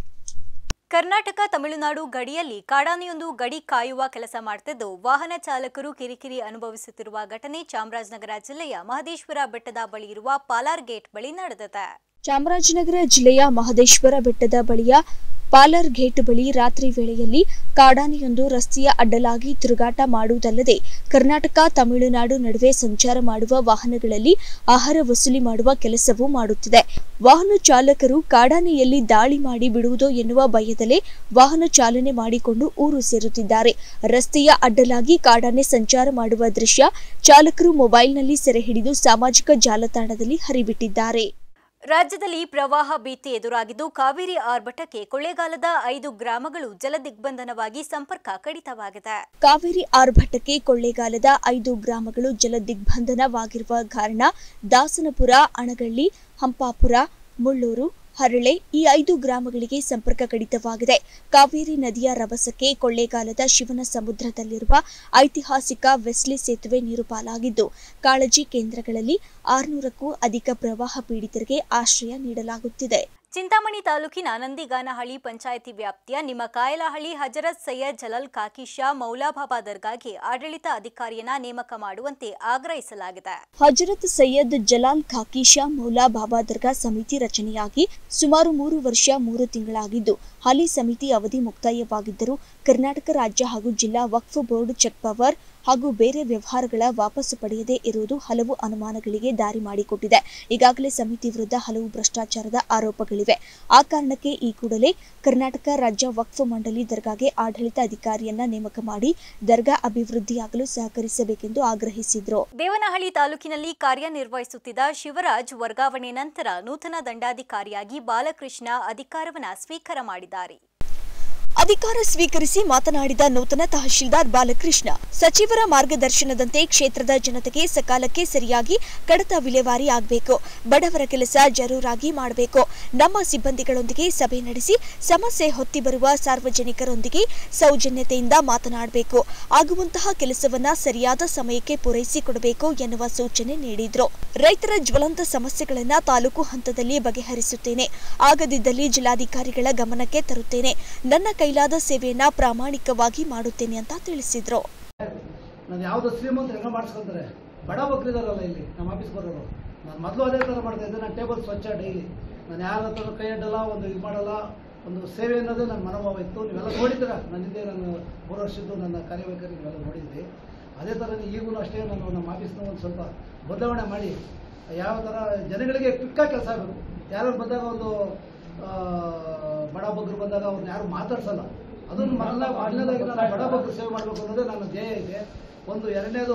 A: ಕರ್ನಾಟಕ ತಮಿಳುನಾಡು ಗಡಿಯಲ್ಲಿ ಕಾಡಾನೆಯೊಂದು ಗಡಿ ಕಾಯುವ ಕೆಲಸ ಮಾಡುತ್ತಿದ್ದು ವಾಹನ ಚಾಲಕರು ಕಿರಿಕಿರಿ ಅನುಭವಿಸುತ್ತಿರುವ ಘಟನೆ ಚಾಮರಾಜನಗರ ಜಿಲ್ಲೆಯ ಮಹದೇಶ್ವರ ಬೆಟ್ಟದ ಬಳಿ ಇರುವ ಪಾಲಾರ್ ಗೇಟ್ ಬಳಿ ನಡೆದಿದೆ
B: ಚಾಮರಾಜನಗರ ಜಿಲ್ಲೆಯ ಮಹದೇಶ್ವರ ಬೆಟ್ಟದ ಬಳಿಯ ಪಾಲರ್ ಗೇಟ್ ಬಳಿ ರಾತ್ರಿ ವೇಳೆಯಲ್ಲಿ ಕಾಡಾನೆಯೊಂದು ರಸ್ತೆಯ ಅಡ್ಡಲಾಗಿ ತಿರುಗಾಟ ಮಾಡುವುದಲ್ಲದೆ ಕರ್ನಾಟಕ ತಮಿಳುನಾಡು ನಡುವೆ ಸಂಚಾರ ಮಾಡುವ ವಾಹನಗಳಲ್ಲಿ ಆಹಾರ ವಸೂಲಿ ಮಾಡುವ ಕೆಲಸವೂ ಮಾಡುತ್ತಿದೆ ವಾಹನ ಚಾಲಕರು ಕಾಡಾನೆಯಲ್ಲಿ ದಾಳಿ ಮಾಡಿ ಬಿಡುವುದೋ ಎನ್ನುವ ಭಯದಲ್ಲೇ ವಾಹನ ಚಾಲನೆ ಮಾಡಿಕೊಂಡು ಊರು ಸೇರುತ್ತಿದ್ದಾರೆ ರಸ್ತೆಯ ಅಡ್ಡಲಾಗಿ ಕಾಡಾನೆ ಸಂಚಾರ ಮಾಡುವ ದೃಶ್ಯ ಚಾಲಕರು ಮೊಬೈಲ್ನಲ್ಲಿ ಸೆರೆ ಹಿಡಿದು ಸಾಮಾಜಿಕ ಜಾಲತಾಣದಲ್ಲಿ ಹರಿಬಿಟ್ಟಿದ್ದಾರೆ
A: ರಾಜ್ಯದಲ್ಲಿ ಪ್ರವಾಹ ಭೀತಿ ಎದುರಾಗಿದ್ದು ಕಾವೇರಿ ಆರ್ಭಟಕ್ಕೆ ಕೊಳ್ಳೇಗಾಲದ ಐದು ಗ್ರಾಮಗಳು ಜಲದಿಗ್ಬಂಧನವಾಗಿ ಸಂಪರ್ಕ ಕಡಿತವಾಗಿದೆ
B: ಕಾವೇರಿ ಆರ್ಭಟಕ್ಕೆ ಕೊಳ್ಳೇಗಾಲದ ಐದು ಗ್ರಾಮಗಳು ಜಲದಿಗ್ಬಂಧನವಾಗಿರುವ ಕಾರಣ ದಾಸನಪುರ ಅಣಗಳ್ಳಿ ಹಂಪಾಪುರ ಮುಳ್ಳೂರು ಹರಳೆ ಈ ಐದು ಗ್ರಾಮಗಳಿಗೆ ಸಂಪರ್ಕ ಕಡಿತವಾಗಿದೆ ಕಾವೇರಿ ನದಿಯ ರಭಸಕ್ಕೆ ಕೊಳ್ಳೇಗಾಲದ ಶಿವನ ಸಮುದ್ರದಲ್ಲಿರುವ ಐತಿಹಾಸಿಕ ವೆಸ್ಲಿ ಸೇತುವೆ ನೀರು ಪಾಲಾಗಿದ್ದು ಕಾಳಜಿ ಕೇಂದ್ರಗಳಲ್ಲಿ ಆರುನೂರಕ್ಕೂ ಅಧಿಕ ಪ್ರವಾಹ ಪೀಡಿತರಿಗೆ ಆಶ್ರಯ ನೀಡಲಾಗುತ್ತಿದೆ
A: ಚಿಂತಾಮಣಿ ತಾಲೂಕಿನ ನಂದಿಗಾನಹಳ್ಳಿ ಪಂಚಾಯಿತಿ ವ್ಯಾಪ್ತಿಯ ನಿಮ್ಮ ಕಾಯಲಹಳ್ಳಿ ಹಜರತ್ ಸೈಯದ್ ಜಲಲ್ ಕಾಕಿ ಶಾ ಮೌಲಾಬಾಬಾ ದರ್ಗಾಗೆ ಆಡಳಿತ ಅಧಿಕಾರಿಯನ್ನ ನೇಮಕ ಮಾಡುವಂತೆ ಆಗ್ರಹಿಸಲಾಗಿದೆ
B: ಹಜರತ್ ಸೈಯದ್ ಜಲಾಲ್ ಖಾಕಿ ಶಾ ಮೌಲಾ ಬಾಬಾ ದರ್ಗಾ ಸಮಿತಿ ರಚನೆಯಾಗಿ ಸುಮಾರು ಮೂರು ವರ್ಷ ಮೂರು ತಿಂಗಳಾಗಿದ್ದು ಹಾಲಿ ಸಮಿತಿ ಅವಧಿ ಮುಕ್ತಾಯವಾಗಿದ್ದರೂ ಕರ್ನಾಟಕ ರಾಜ್ಯ ಹಾಗೂ ಜಿಲ್ಲಾ ವಕ್ಫ್ ಬೋರ್ಡ್ ಚೆಕ್ ಪವರ್ ಹಾಗೂ ಬೇರೆ ವ್ಯವಹಾರಗಳ ವಾಪಸ್ಸು ಪಡೆಯದೇ ಇರುವುದು ಹಲವು ಅನುಮಾನಗಳಿಗೆ ದಾರಿ ಮಾಡಿಕೊಟ್ಟಿದೆ ಈಗಾಗಲೇ ಸಮಿತಿ ವಿರುದ್ಧ ಹಲವು ಭ್ರಷ್ಟಾಚಾರದ ಆರೋಪಗಳಿವೆ ಆ ಕಾರಣಕ್ಕೆ ಈ ಕೂಡಲೇ ಕರ್ನಾಟಕ ರಾಜ್ಯ ವಕ್ಫ್ ಮಂಡಳಿ ದರ್ಗಾಗೆ ಆಡಳಿತ ಅಧಿಕಾರಿಯನ್ನ ನೇಮಕ ಮಾಡಿ ದರ್ಗಾ ಅಭಿವೃದ್ಧಿಯಾಗಲು ಸಹಕರಿಸಬೇಕೆಂದು ಆಗ್ರಹಿಸಿದ್ರು
A: ದೇವನಹಳ್ಳಿ ತಾಲೂಕಿನಲ್ಲಿ ಕಾರ್ಯನಿರ್ವಹಿಸುತ್ತಿದ್ದ ಶಿವರಾಜ್ ವರ್ಗಾವಣೆ ನಂತರ ನೂತನ ದಂಡಾಧಿಕಾರಿಯಾಗಿ ಬಾಲಕೃಷ್ಣ ಅಧಿಕಾರವನ್ನ ಸ್ವೀಕಾರ ಮಾಡಿದ್ದಾರೆ
B: ಅಧಿಕಾರ ಸ್ವೀಕರಿಸಿ ಮಾತನಾಡಿದ ನೂತನ ತಹಶೀಲ್ದಾರ್ ಬಾಲಕೃಷ್ಣ ಸಚಿವರ ಮಾರ್ಗದರ್ಶನದಂತೆ ಕ್ಷೇತ್ರದ ಜನತೆಗೆ ಸಕಾಲಕ್ಕೆ ಸರಿಯಾಗಿ ಕಡತ ವಿಲೇವಾರಿ ಆಗಬೇಕು ಬಡವರ ಕೆಲಸ ಜರೂರಾಗಿ ಮಾಡಬೇಕು ನಮ್ಮ ಸಿಬ್ಬಂದಿಗಳೊಂದಿಗೆ ಸಭೆ ನಡೆಸಿ ಸಮಸ್ಯೆ ಹೊತ್ತಿ ಬರುವ ಸಾರ್ವಜನಿಕರೊಂದಿಗೆ ಸೌಜನ್ಯತೆಯಿಂದ ಮಾತನಾಡಬೇಕು ಆಗುವಂತಹ ಕೆಲಸವನ್ನ ಸರಿಯಾದ ಸಮಯಕ್ಕೆ ಪೂರೈಸಿಕೊಡಬೇಕು ಎನ್ನುವ ಸೂಚನೆ ನೀಡಿದ್ರು ರೈತರ ಜ್ವಲಂತ ಸಮಸ್ಯೆಗಳನ್ನ ತಾಲೂಕು ಹಂತದಲ್ಲಿ ಬಗೆಹರಿಸುತ್ತೇನೆ ಆಗದಿದ್ದಲ್ಲಿ ಜಿಲ್ಲಾಧಿಕಾರಿಗಳ ಗಮನಕ್ಕೆ ತರುತ್ತೇನೆ ನನ್ನ ಕೈಲಾದ ಸೇವೆಯನ್ನ ಪ್ರಾಮಾಣಿಕವಾಗಿ ಮಾಡುತ್ತೇನೆ ಅಂತ ತಿಳಿಸಿದ್ರು
H: ನಾನು ಯಾವುದೋ ಶ್ರೀಮಂತರು ಹೆಂಗ ಮಾಡಿಸ್ಕೊಂತಾರೆ ಬಡ ಬಕ್ರಿದಾರಲ್ಲ ಇಲ್ಲಿ ನಮ್ಮ ಆಫೀಸ್ ಬರೋರು ನಾನು ಮೊದಲು ಅದೇ ಥರ ಮಾಡ್ತಾ ಇದ್ದೆ ನಾನು ಟೇಬಲ್ ಸ್ವಚ್ಛ ಡೈಲಿ ನಾನು ಯಾರ ಹತ್ರ ಕೈ ಅಡ್ಡಲ್ಲ ಒಂದು ಇದು ಮಾಡಲ್ಲ ಒಂದು ಸೇವೆ ಅನ್ನೋದೇ ನನ್ನ ಮನೋಭಾವ ಇತ್ತು ನೀವೆಲ್ಲ ನೋಡಿದ್ದೀರ ನನ್ನಿಂದೆ ನಾನು ಮೂರು ವರ್ಷದ್ದು ನನ್ನ ಕಾರ್ಯವೈಖರಿ ನೀವೆಲ್ಲ ನೋಡಿದ್ರಿ ಅದೇ ಥರ ಈಗಲೂ ಅಷ್ಟೇ ನಾನು ನಮ್ಮ ಆಫೀಸ್ನ ಒಂದು ಸ್ವಲ್ಪ ಬದಲಾವಣೆ ಮಾಡಿ ಯಾವ ಥರ ಜನಗಳಿಗೆ ಕ್ವಿಕ್ಕಾಗಿ ಕೆಲಸ ಆಗಬೇಕು ಯಾರು ಬಂದಾಗ ಒಂದು ಆ, ಬಡ ಬಗ್ಗರು ಬಂದಾಗ ಅವ್ರನ್ನ ಯಾರು ಮಾತಾಡ್ಸಲ್ಲ ಅದನ್ನು ಮೊದಲ ಮೊದಲನೇದಾಗಿ ನಾನು ಬಡ ಬಗ್ಗರು ಸೇವೆ ಮಾಡಬೇಕು ಅನ್ನೋದೇ ನನ್ನ ಧ್ಯೇಯ ಇದೆ ಒಂದು ಎರಡನೇದು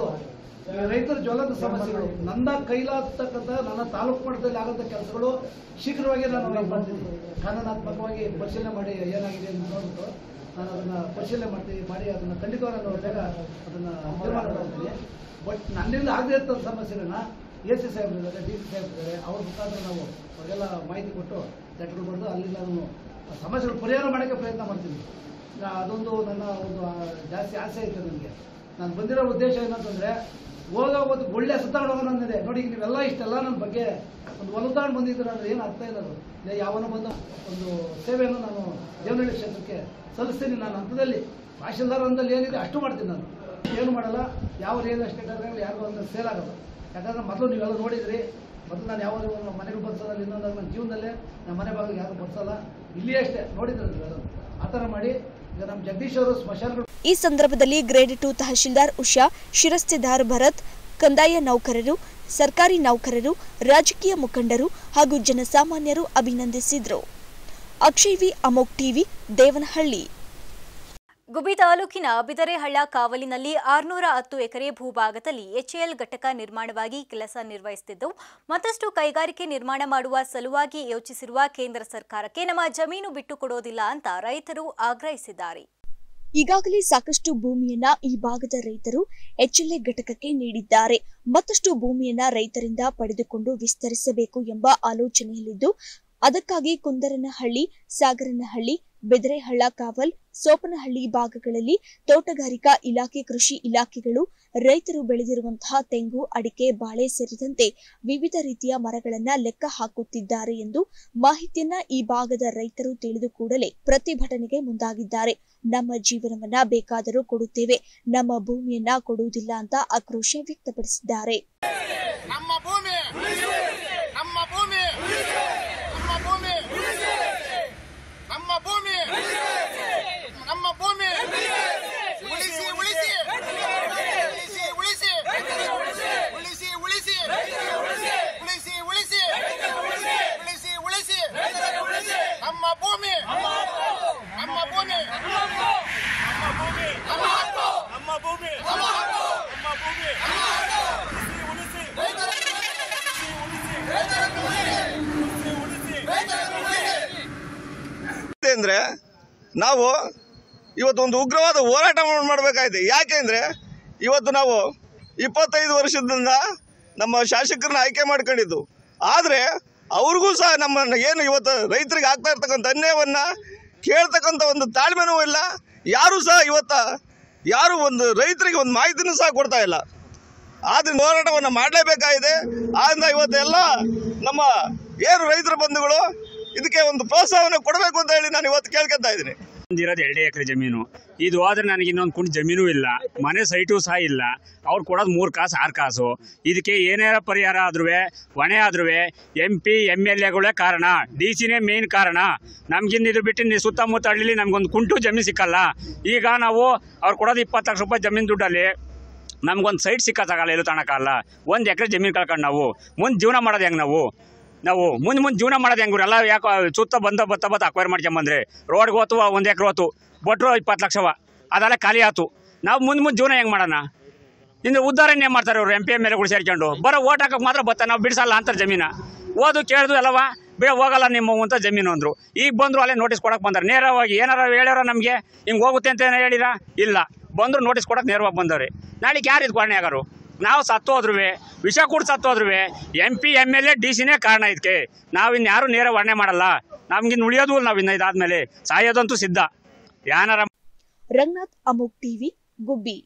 H: ಈ ರೈತರ ಜ್ವಲಂತ ಸಮಸ್ಯೆಗಳು ನನ್ನ ಕೈಲಾಗ್ತಕ್ಕಂಥ ನನ್ನ ತಾಲೂಕು ಮಟ್ಟದಲ್ಲಿ ಆಗೋಂಥ ಕೆಲಸಗಳು ಶೀಘ್ರವಾಗಿ ನಾನು ಇದು ಮಾಡ್ತೀನಿ ಕಾನೂನಾತ್ಮಕವಾಗಿ ಪರಿಶೀಲನೆ ಮಾಡಿ ಏನಾಗಿದೆ ಅಂತ ನೋಡ್ಬಿಟ್ಟು ನಾನು ಅದನ್ನ ಪರಿಶೀಲನೆ ಮಾಡ್ತೀನಿ ಮಾಡಿ ಅದನ್ನ ಖಂಡಿತವಾಗಿ ನಾನು ಬೇಗ ಅದನ್ನ ತೀರ್ಮಾನ ಮಾಡ್ತೀನಿ ಬಟ್ ನನ್ನಿಂದ ಆಗದೇ ಇರ್ತಂಥ ಸಮಸ್ಯೆಗಳನ್ನ ಎ ಸಿ ಸಾಹೇಬ್ರು ಇದ್ದಾರೆ ಡಿ ಸಿ ಸಾಹೇಬ್ರು ಇದ್ದಾರೆ ಅವ್ರ ಮುಖಾಂತರ ನಾವು ಅವ್ರಿಗೆಲ್ಲ ಮಾಹಿತಿ ಕೊಟ್ಟು ಲೆಟರ್ ಬರೆದು ಅಲ್ಲಿಂದ ನಾನು ಆ ಸಮಸ್ಯೆಗಳು ಪರಿಹಾರ ಮಾಡೋಕ್ಕೆ ಪ್ರಯತ್ನ ಮಾಡ್ತೀನಿ ನಾ ಅದೊಂದು ನನ್ನ ಒಂದು ಆ, ಜಾಸ್ತಿ ಆಸೆ ಐತೆ ನನಗೆ ನಾನು ಬಂದಿರೋ ಉದ್ದೇಶ ಏನಂತಂದ್ರೆ ಹೋಗೋ ಒಂದು ಒಳ್ಳೆ ಹೆಸರು ತಗೊಂಡು ಹೋಗೋಣ ಅಂದಿದೆ ನೋಡಿ ಈಗ ನೀವೆಲ್ಲ ಇಷ್ಟೆಲ್ಲ ನನ್ನ ಬಗ್ಗೆ ಒಂದು ಒಲ ತಗೊಂಡು ಬಂದಿದ್ದೀರ ಅಂದ್ರೆ ಏನು ಅರ್ಥ ಇಲ್ಲ ಅದು ಇಲ್ಲ ಯಾವನೋ ಬಂದ ಒಂದು ಸೇವೆಯನ್ನು ನಾನು ದೇವನಹಳ್ಳಿ ಕ್ಷೇತ್ರಕ್ಕೆ ಸಲ್ಲಿಸ್ತೀನಿ ನಾನು ಹಂತದಲ್ಲಿ ತಹಶೀಲ್ದಾರ್ ಹಂತದಲ್ಲಿ ಏನಿದೆ ಅಷ್ಟು ಮಾಡ್ತೀನಿ ನಾನು ಏನು ಮಾಡಲ್ಲ ಯಾವ ರಿಯಲ್ ಎಸ್ಟೇಟ್ ಆಗಲಿ ಯಾರಿಗೂ ಒಂದು ಸೇಲ್ ಆಗಲ್ಲ ಯಾಕಂದ್ರೆ ಮೊದಲು ನೀವೆಲ್ಲ ನೋಡಿದ್ರಿ ಮೊದಲು ನಾನು ಯಾವ ಮನೆಗೂ ಬರ್ಸೋದಲ್ಲ ಇನ್ನೊಂದು ನನ್ನ ಜೀವನದಲ್ಲೇ ನಮ್ಮ ಮನೆ ಬಾಗಿಲಿಗೆ ಯಾರು ಬರ್ಸಲ್ಲ ಇಲ್ಲಿ ಅಷ್ಟೇ ನೋಡಿದ್ರೆ ನೀವೆಲ್ಲ ಆ ಥರ ಮಾಡಿ ಈಗ ನಮ್ಮ ಜಗದೀಶ್ ಅವರು ಸ್ಮಶಾನಗಳು
B: ಈ ಸಂದರ್ಭದಲ್ಲಿ ಗ್ರೇಡ್ ಟು ತಹಶೀಲ್ದಾರ್ ಉಷಾ ಶಿರಸ್ತೆದಾರ್ ಭರತ್ ಕಂದಾಯ ನೌಕರರು ಸರ್ಕಾರಿ ನೌಕರರು ರಾಜಕೀಯ ಮುಖಂಡರು ಹಾಗೂ ಜನಸಾಮಾನ್ಯರು ಅಭಿನಂದಿಸಿದರು ಅಕ್ಷಯ್ ವಿ ಅಮೋಕ್ ಟಿವಿ ದೇವನಹಳ್ಳಿ
A: ಗುಬಿ ತಾಲೂಕಿನ ಬಿದರೆಹಳ್ಳ ಕಾವಲಿನಲ್ಲಿ ಆರುನೂರ ಹತ್ತು ಎಕರೆ ಭೂಭಾಗದಲ್ಲಿ ಎಚ್ಎಎಲ್ ಘಟಕ ನಿರ್ಮಾಣವಾಗಿ ಕೆಲಸ ನಿರ್ವಹಿಸುತ್ತಿದ್ದು ಮತ್ತಷ್ಟು ಕೈಗಾರಿಕೆ ನಿರ್ಮಾಣ ಮಾಡುವ ಸಲುವಾಗಿ ಯೋಚಿಸಿರುವ ಕೇಂದ್ರ ಸರ್ಕಾರಕ್ಕೆ ನಮ್ಮ ಜಮೀನು ಬಿಟ್ಟುಕೊಡೋದಿಲ್ಲ ಅಂತ ರೈತರು ಆಗ್ರಹಿಸಿದ್ದಾರೆ
B: ಈಗಾಗಲೇ ಸಾಕಷ್ಟು ಭೂಮಿಯನ್ನ ಈ ಭಾಗದ ರೈತರು ಎಚ್ಎಲ್ಎ ಘಟಕಕ್ಕೆ ನೀಡಿದ್ದಾರೆ ಮತ್ತಷ್ಟು ಭೂಮಿಯನ್ನ ರೈತರಿಂದ ಪಡೆದುಕೊಂಡು ವಿಸ್ತರಿಸಬೇಕು ಎಂಬ ಆಲೋಚನೆಯಲ್ಲಿದ್ದು ಅದಕ್ಕಾಗಿ ಕುಂದರನಹಳ್ಳಿ ಸಾಗರನಹಳ್ಳಿ ಬೆದರೆಹಳ್ಳ ಕಾವಲ್ ಸೋಪನಹಳ್ಳಿ ಭಾಗಗಳಲ್ಲಿ ತೋಟಗಾರಿಕಾ ಇಲಾಖೆ ಕೃಷಿ ಇಲಾಖೆಗಳು ರೈತರು ಬೆಳೆದಿರುವಂತಹ ತೆಂಗು ಅಡಿಕೆ ಬಾಳೆ ಸೇರಿದಂತೆ ವಿವಿಧ ರೀತಿಯ ಮರಗಳನ್ನ ಲೆಕ್ಕ ಹಾಕುತ್ತಿದ್ದಾರೆ ಎಂದು ಮಾಹಿತಿಯನ್ನ ಈ ಭಾಗದ ರೈತರು ತಿಳಿದು ಕೂಡಲೇ ಪ್ರತಿಭಟನೆಗೆ ಮುಂದಾಗಿದ್ದಾರೆ ನಮ್ಮ ಜೀವನವನ್ನ ಬೇಕಾದರೂ ಕೊಡುತ್ತೇವೆ ನಮ್ಮ ಭೂಮಿಯನ್ನ ಕೊಡುವುದಿಲ್ಲ ಅಂತ ಆಕ್ರೋಶ ವ್ಯಕ್ತಪಡಿಸಿದ್ದಾರೆ
I: ನಮ್ಮ ಭೂಮಿ ನಮ್ಮ ಭೂಮಿ ನಮ್ಮ ಭೂಮಿ ನಮ್ಮ ಭೂಮಿ ನಮ್ಮ ಭೂಮಿ ಉಳಿಸಿ ಉಳಿಸಿ ಉಳಿಸಿ ಉಳಿಸಿ ಉಳಿಸಿ ಉಳಿಸಿ ಉಳಿಸಿ ಉಳಿಸಿ ಉಳಿಸಿ ಉಳಿಸಿ ನಮ್ಮ ಭೂಮಿ ನಮ್ಮ ಭೂಮಿ ನಮ್ಮ ಭೂಮಿ ನಮ್ಮ ಹಕ್ಕು ನಮ್ಮ ಭೂಮಿ ನಮ್ಮ ಹಕ್ಕು ನಮ್ಮ ಭೂಮಿ ಉಳಿಸಿ
J: ಅಂದ್ರೆ ನಾವು ಇವತ್ತು ಒಂದು ಉಗ್ರವಾದ ಹೋರಾಟ ಮಾಡಬೇಕಾಗಿದೆ ಯಾಕೆಂದ್ರೆ ಇವತ್ತು ನಾವು ಇಪ್ಪತ್ತೈದು ವರ್ಷದಿಂದ ನಮ್ಮ ಶಾಸಕರನ್ನ ಆಯ್ಕೆ ಮಾಡ್ಕೊಂಡಿದ್ದು ಆದರೆ ಅವ್ರಿಗೂ ಸಹ ನಮ್ಮ ಏನು ಇವತ್ತು ರೈತರಿಗೆ ಆಗ್ತಾ ಇರ್ತಕ್ಕಂಥ ಅನ್ಯಾಯವನ್ನ ಕೇಳ್ತಕ್ಕಂಥ ಒಂದು ತಾಳ್ಮೆನೂ ಇಲ್ಲ ಯಾರೂ ಸಹ ಇವತ್ತ ಯಾರು ಒಂದು ರೈತರಿಗೆ ಒಂದು ಮಾಹಿತಿನೂ ಸಹ ಕೊಡ್ತಾ ಇಲ್ಲ ಆದ್ರಿಂದ ಹೋರಾಟವನ್ನು ಮಾಡಲೇಬೇಕಾಗಿದೆ ಆದ್ರಿಂದ ಇವತ್ತೆಲ್ಲ ನಮ್ಮ ಏನು ರೈತರ ಬಂಧುಗಳು ಇದಕ್ಕೆ ಒಂದು ಪ್ರೋತ್ಸಾಹವನ್ನು ಕೊಡಬೇಕು ಅಂತ ಹೇಳಿ ನಾನು ಇವತ್ತು ಕೇಳ್ಕೊತಾ ಇದ್ದೀನಿ
K: ಇರೋದು ಎರಡೇ ಎಕರೆ ಜಮೀನು ಇದು ಹೋದ್ರೆ ನನಗೆ ಇನ್ನೊಂದು ಕುಂಟು ಜಮೀನು ಇಲ್ಲ ಮನೆ ಸೈಟು ಸಹ ಇಲ್ಲ ಅವ್ರು ಕೊಡೋದು ಮೂರು ಕಾಸು ಆರು ಕಾಸು ಇದಕ್ಕೆ ಏನಾರ ಪರಿಹಾರ ಆದ್ರೂ ಹೊಣೆ ಆದ್ರೂ ಎಂ ಪಿ ಎಮ್ ಎಲ್ ಎಗಳೇ ಕಾರಣ ಡಿ ಸಿನೇ ಮೇನ್ ಕಾರಣ ನಮ್ಗಿನ್ನ ಇದು ಬಿಟ್ಟು ನೀವು ಸುತ್ತಮುತ್ತ ಹಳ್ಳಿಲಿ ನಮ್ಗೊಂದು ಕುಂಟು ಜಮೀನು ಸಿಕ್ಕಲ್ಲ ಈಗ ನಾವು ಅವ್ರು ಕೊಡೋದು ಇಪ್ಪತ್ತು ಲಕ್ಷ ರೂಪಾಯಿ ಜಮೀನು ದುಡ್ಡಲ್ಲಿ ನಮ್ಗೊಂದು ಸೈಟ್ ಸಿಕ್ಕತ್ತಾಗಲ್ಲ ಎಲ್ಲೂ ತಗೊಳಕ್ಕಾಗಲ್ಲ ಒಂದು ಎಕರೆ ಜಮೀನು ಕಳ್ಕೊಂಡು ನಾವು ಮುಂದೆ ಜೀವನ ಮಾಡೋದು ಹೆಂಗೆ ನಾವು ನಾವು ಮುಂದೆ ಮುಂದೆ ಜೀವನ ಮಾಡೋದು ಹೆಂಗೆ ಎಲ್ಲ ಯಾಕೋ ಸುತ್ತ ಬಂದ ಬತ್ತ ಬತ್ತ ಅಕ್ವೈರ್ ಮಾಡ್ಕೊಂಬಂದ್ರೆ ರೋಡ್ಗೆ ಹೋತು ಒಂದು ಎಕರೆ ಹೋತು ಬಟ್ರು ಇಪ್ಪತ್ತು ಲಕ್ಷವ ಅದೆಲ್ಲ ಖಾಲಿ ಆತು ನಾವು ಮುಂದೆ ಮುಂದೆ ಜೀವನ ಹೆಂಗೆ ಮಾಡೋಣ ಇನ್ನು ಉದ್ದಾರಣೆ ಮಾಡ್ತಾರೆ ಅವರು ಎಂ ಪಿ ಎಮ್ ಎಲ್ ಎಗಳು ಸೇರ್ಕೊಂಡು ಬರೋ ಓಟ್ ಹಾಕಕ್ಕೆ ಮಾತ್ರ ಬತ್ತ ನಾವು ಬಿಡಿಸಲ್ಲ ಅಂತಾರೆ ಜಮೀನ ಓದು ಕೇಳಿದ್ವು ಎಲ್ಲವ ಬೇ ಹೋಗಲ್ಲ ನಿಮ್ಮ ಅಂತ ಜಮೀನು ಅಂದರು ಈಗ ಬಂದರು ಅಲ್ಲೇ ನೋಟಿಸ್ ಕೊಡಕ್ಕೆ ಬಂದಾರೆ ನೇರವಾಗಿ ಏನಾರ ಹೇಳ್ಯಾರ ನಮಗೆ ಹಿಂಗೆ ಹೋಗುತ್ತೆ ಅಂತ ಏನೋ ಹೇಳಿರಾ ಇಲ್ಲ ಬಂದರು ನೋಟಿಸ್ ಕೊಡಕ್ಕೆ ನೇರವಾಗಿ ಬಂದವ್ರೆ ನಾಳೆಗೆ ಯಾರು ಇದು ಕೊರಣೆ ಆಗಾರು ನಾವು ಸತ್ತು ಹೋದ್ರು ವಿಷ ಕೂಡ ಸತ್ತು ಹೋದ್ರು M P M L A D ಸಿನೇ ಕಾರಣ ಇದಕ್ಕೆ ನಾವು ಇನ್ಯಾರು ನೇರ ವರ್ಣೆ ಮಾಡಲ್ಲ ನಮ್ಗಿನ್ನು ಉಳಿಯೋದು ಇಲ್ಲ ನಾವು ಇನ್ನು ಇದಾದ್ಮೇಲೆ ಸಾಯೋದಂತೂ ಸಿದ್ಧ ಯಾನಾರ
B: ರಂಗನಾಥ್ ಅಮೋಕ್ ಟಿವಿ ಗುಬ್ಬಿ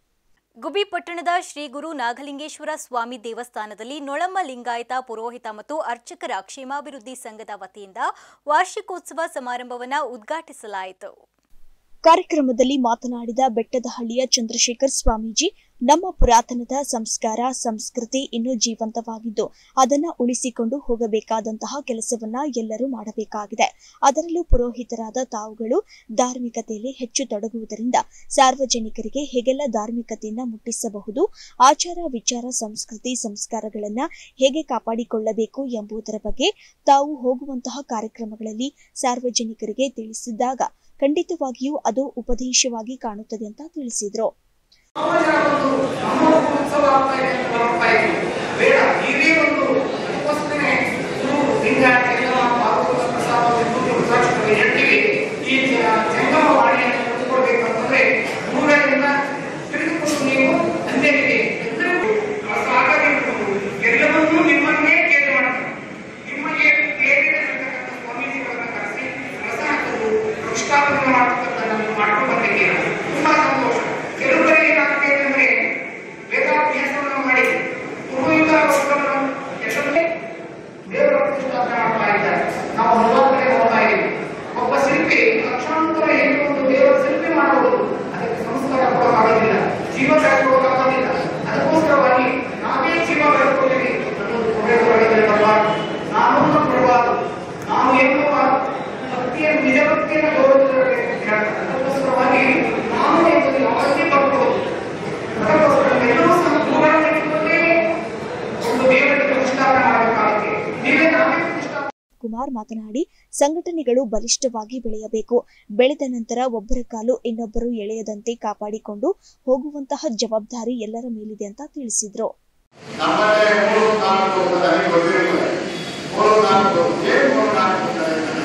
A: ಗುಬಿ ಪಟ್ಟಣದ ಶ್ರೀ ಗುರು ನಾಗಲಿಂಗೇಶ್ವರ ಸ್ವಾಮಿ ದೇವಸ್ಥಾನದಲ್ಲಿ ನೊಳಂಬ ಲಿಂಗಾಯತ ಪುರೋಹಿತ ಮತ್ತು ಅರ್ಚಕರ ಕ್ಷೇಮಾಭಿವೃದ್ಧಿ ಸಂಘದ ವತಿಯಿಂದ ವಾರ್ಷಿಕೋತ್ಸವ ಸಮಾರಂಭವನ್ನು ಉದ್ಘಾಟಿಸಲಾಯಿತು
B: ಕಾರ್ಯಕ್ರಮದಲ್ಲಿ ಮಾತನಾಡಿದ ಬೆಟ್ಟದಹಳ್ಳಿಯ ಚಂದ್ರಶೇಖರ್ ಸ್ವಾಮೀಜಿ ನಮ್ಮ ಪುರಾತನದ ಸಂಸ್ಕಾರ ಸಂಸ್ಕೃತಿ ಇನ್ನೂ ಜೀವಂತವಾಗಿದ್ದು ಅದನ್ನ ಉಳಿಸಿಕೊಂಡು ಹೋಗಬೇಕಾದಂತಹ ಕೆಲಸವನ್ನ ಎಲ್ಲರೂ ಮಾಡಬೇಕಾಗಿದೆ ಅದರಲ್ಲೂ ಪುರೋಹಿತರಾದ ತಾವುಗಳು ಧಾರ್ಮಿಕತೆಯಲ್ಲಿ ಹೆಚ್ಚು ತೊಡಗುವುದರಿಂದ ಸಾರ್ವಜನಿಕರಿಗೆ ಹೇಗೆಲ್ಲ ಧಾರ್ಮಿಕತೆಯನ್ನ ಮುಟ್ಟಿಸಬಹುದು ಆಚಾರ ವಿಚಾರ ಸಂಸ್ಕೃತಿ ಸಂಸ್ಕಾರಗಳನ್ನ ಹೇಗೆ ಕಾಪಾಡಿಕೊಳ್ಳಬೇಕು ಎಂಬುದರ ಬಗ್ಗೆ ತಾವು ಹೋಗುವಂತಹ ಕಾರ್ಯಕ್ರಮಗಳಲ್ಲಿ ಸಾರ್ವಜನಿಕರಿಗೆ ತಿಳಿಸಿದಾಗ ಖಂಡಿತವಾಗಿಯೂ ಅದು ಉಪದೇಶವಾಗಿ ಕಾಣುತ್ತದೆ ಅಂತ ತಿಳಿಸಿದ್ರು
I: ಬೇಡ ಇದೇ ಒಂದು ಅದಕ್ಕೋಸ್ಕರನೇ ಗುರು ಲಿಂಗ ಜಂಗಮ ಪಾರ್ವತ ಪ್ರಸಾದವನ್ನು ಉದ್ಘಾಟಿಸಿದ ಹೇಳ್ತೀವಿ ಈ ಜಂಗಮ ವಾಣಿಯನ್ನು ಕಟ್ಟಿಕೊಳ್ಬೇಕು ಅಂತಂದ್ರೆ ಗುರುಗಳಿಂದ ತಿಳಿದುಕೊಂಡು ನೀವು ಅಂದೇನಿಗೆ ಎಲ್ಲರಿಗೂ ಸಾಕಾಗಿರ್ಬೋದು ಎಲ್ಲವನ್ನೂ ನಿಮ್ಮನ್ನೇ ಕೇಳಿ ಮಾಡ್ತೀವಿ ನಿಮಗೆ ಕೇಳಿರತಕ್ಕಂಥ ಸ್ವಾಮೀಜಿಗಳನ್ನ ಕರೆಸಿ ರಸ ಹಾಕೋದು ವೃಕ್ಷಾಪನೆ ಮಾಡತಕ್ಕಂಥ ಮಾಡ್ಕೊಂಡು ಬಂದಿದ್ದೀರ ತುಂಬಾ ಸಂತೋಷ ಕೆಲವರಿಗೆ ಏನಾಗುತ್ತೆ ಅಂದ್ರೆ ವೇದಾಭ್ಯಾಸವನ್ನು ಮಾಡಿ ಪುರೋಹಿತ ವೃತ್ತವನ್ನು
B: ಕುಮಾರ್ ಮಾತನಾಡಿ ಸಂಘಟನೆಗಳು ಬಲಿಷ್ಠವಾಗಿ ಬೆಳೆಯಬೇಕು ಬೆಳೆದ ನಂತರ ಒಬ್ಬರ ಕಾಲು ಇನ್ನೊಬ್ಬರು ಎಳೆಯದಂತೆ ಕಾಪಾಡಿಕೊಂಡು ಹೋಗುವಂತಹ ಜವಾಬ್ದಾರಿ ಎಲ್ಲರ ಮೇಲಿದೆ ಅಂತ ತಿಳಿಸಿದ್ರು
L: ನಮ್ಮಲ್ಲೇ ಮೂರು ನಾಲ್ಕು ಅಂತ ನನಗೆ ಗೊತ್ತಿರುತ್ತದೆ ಮೂರು ನಾಲ್ಕು ಏನ್ ಮೂರು ನಾಲ್ಕು ಅಂತ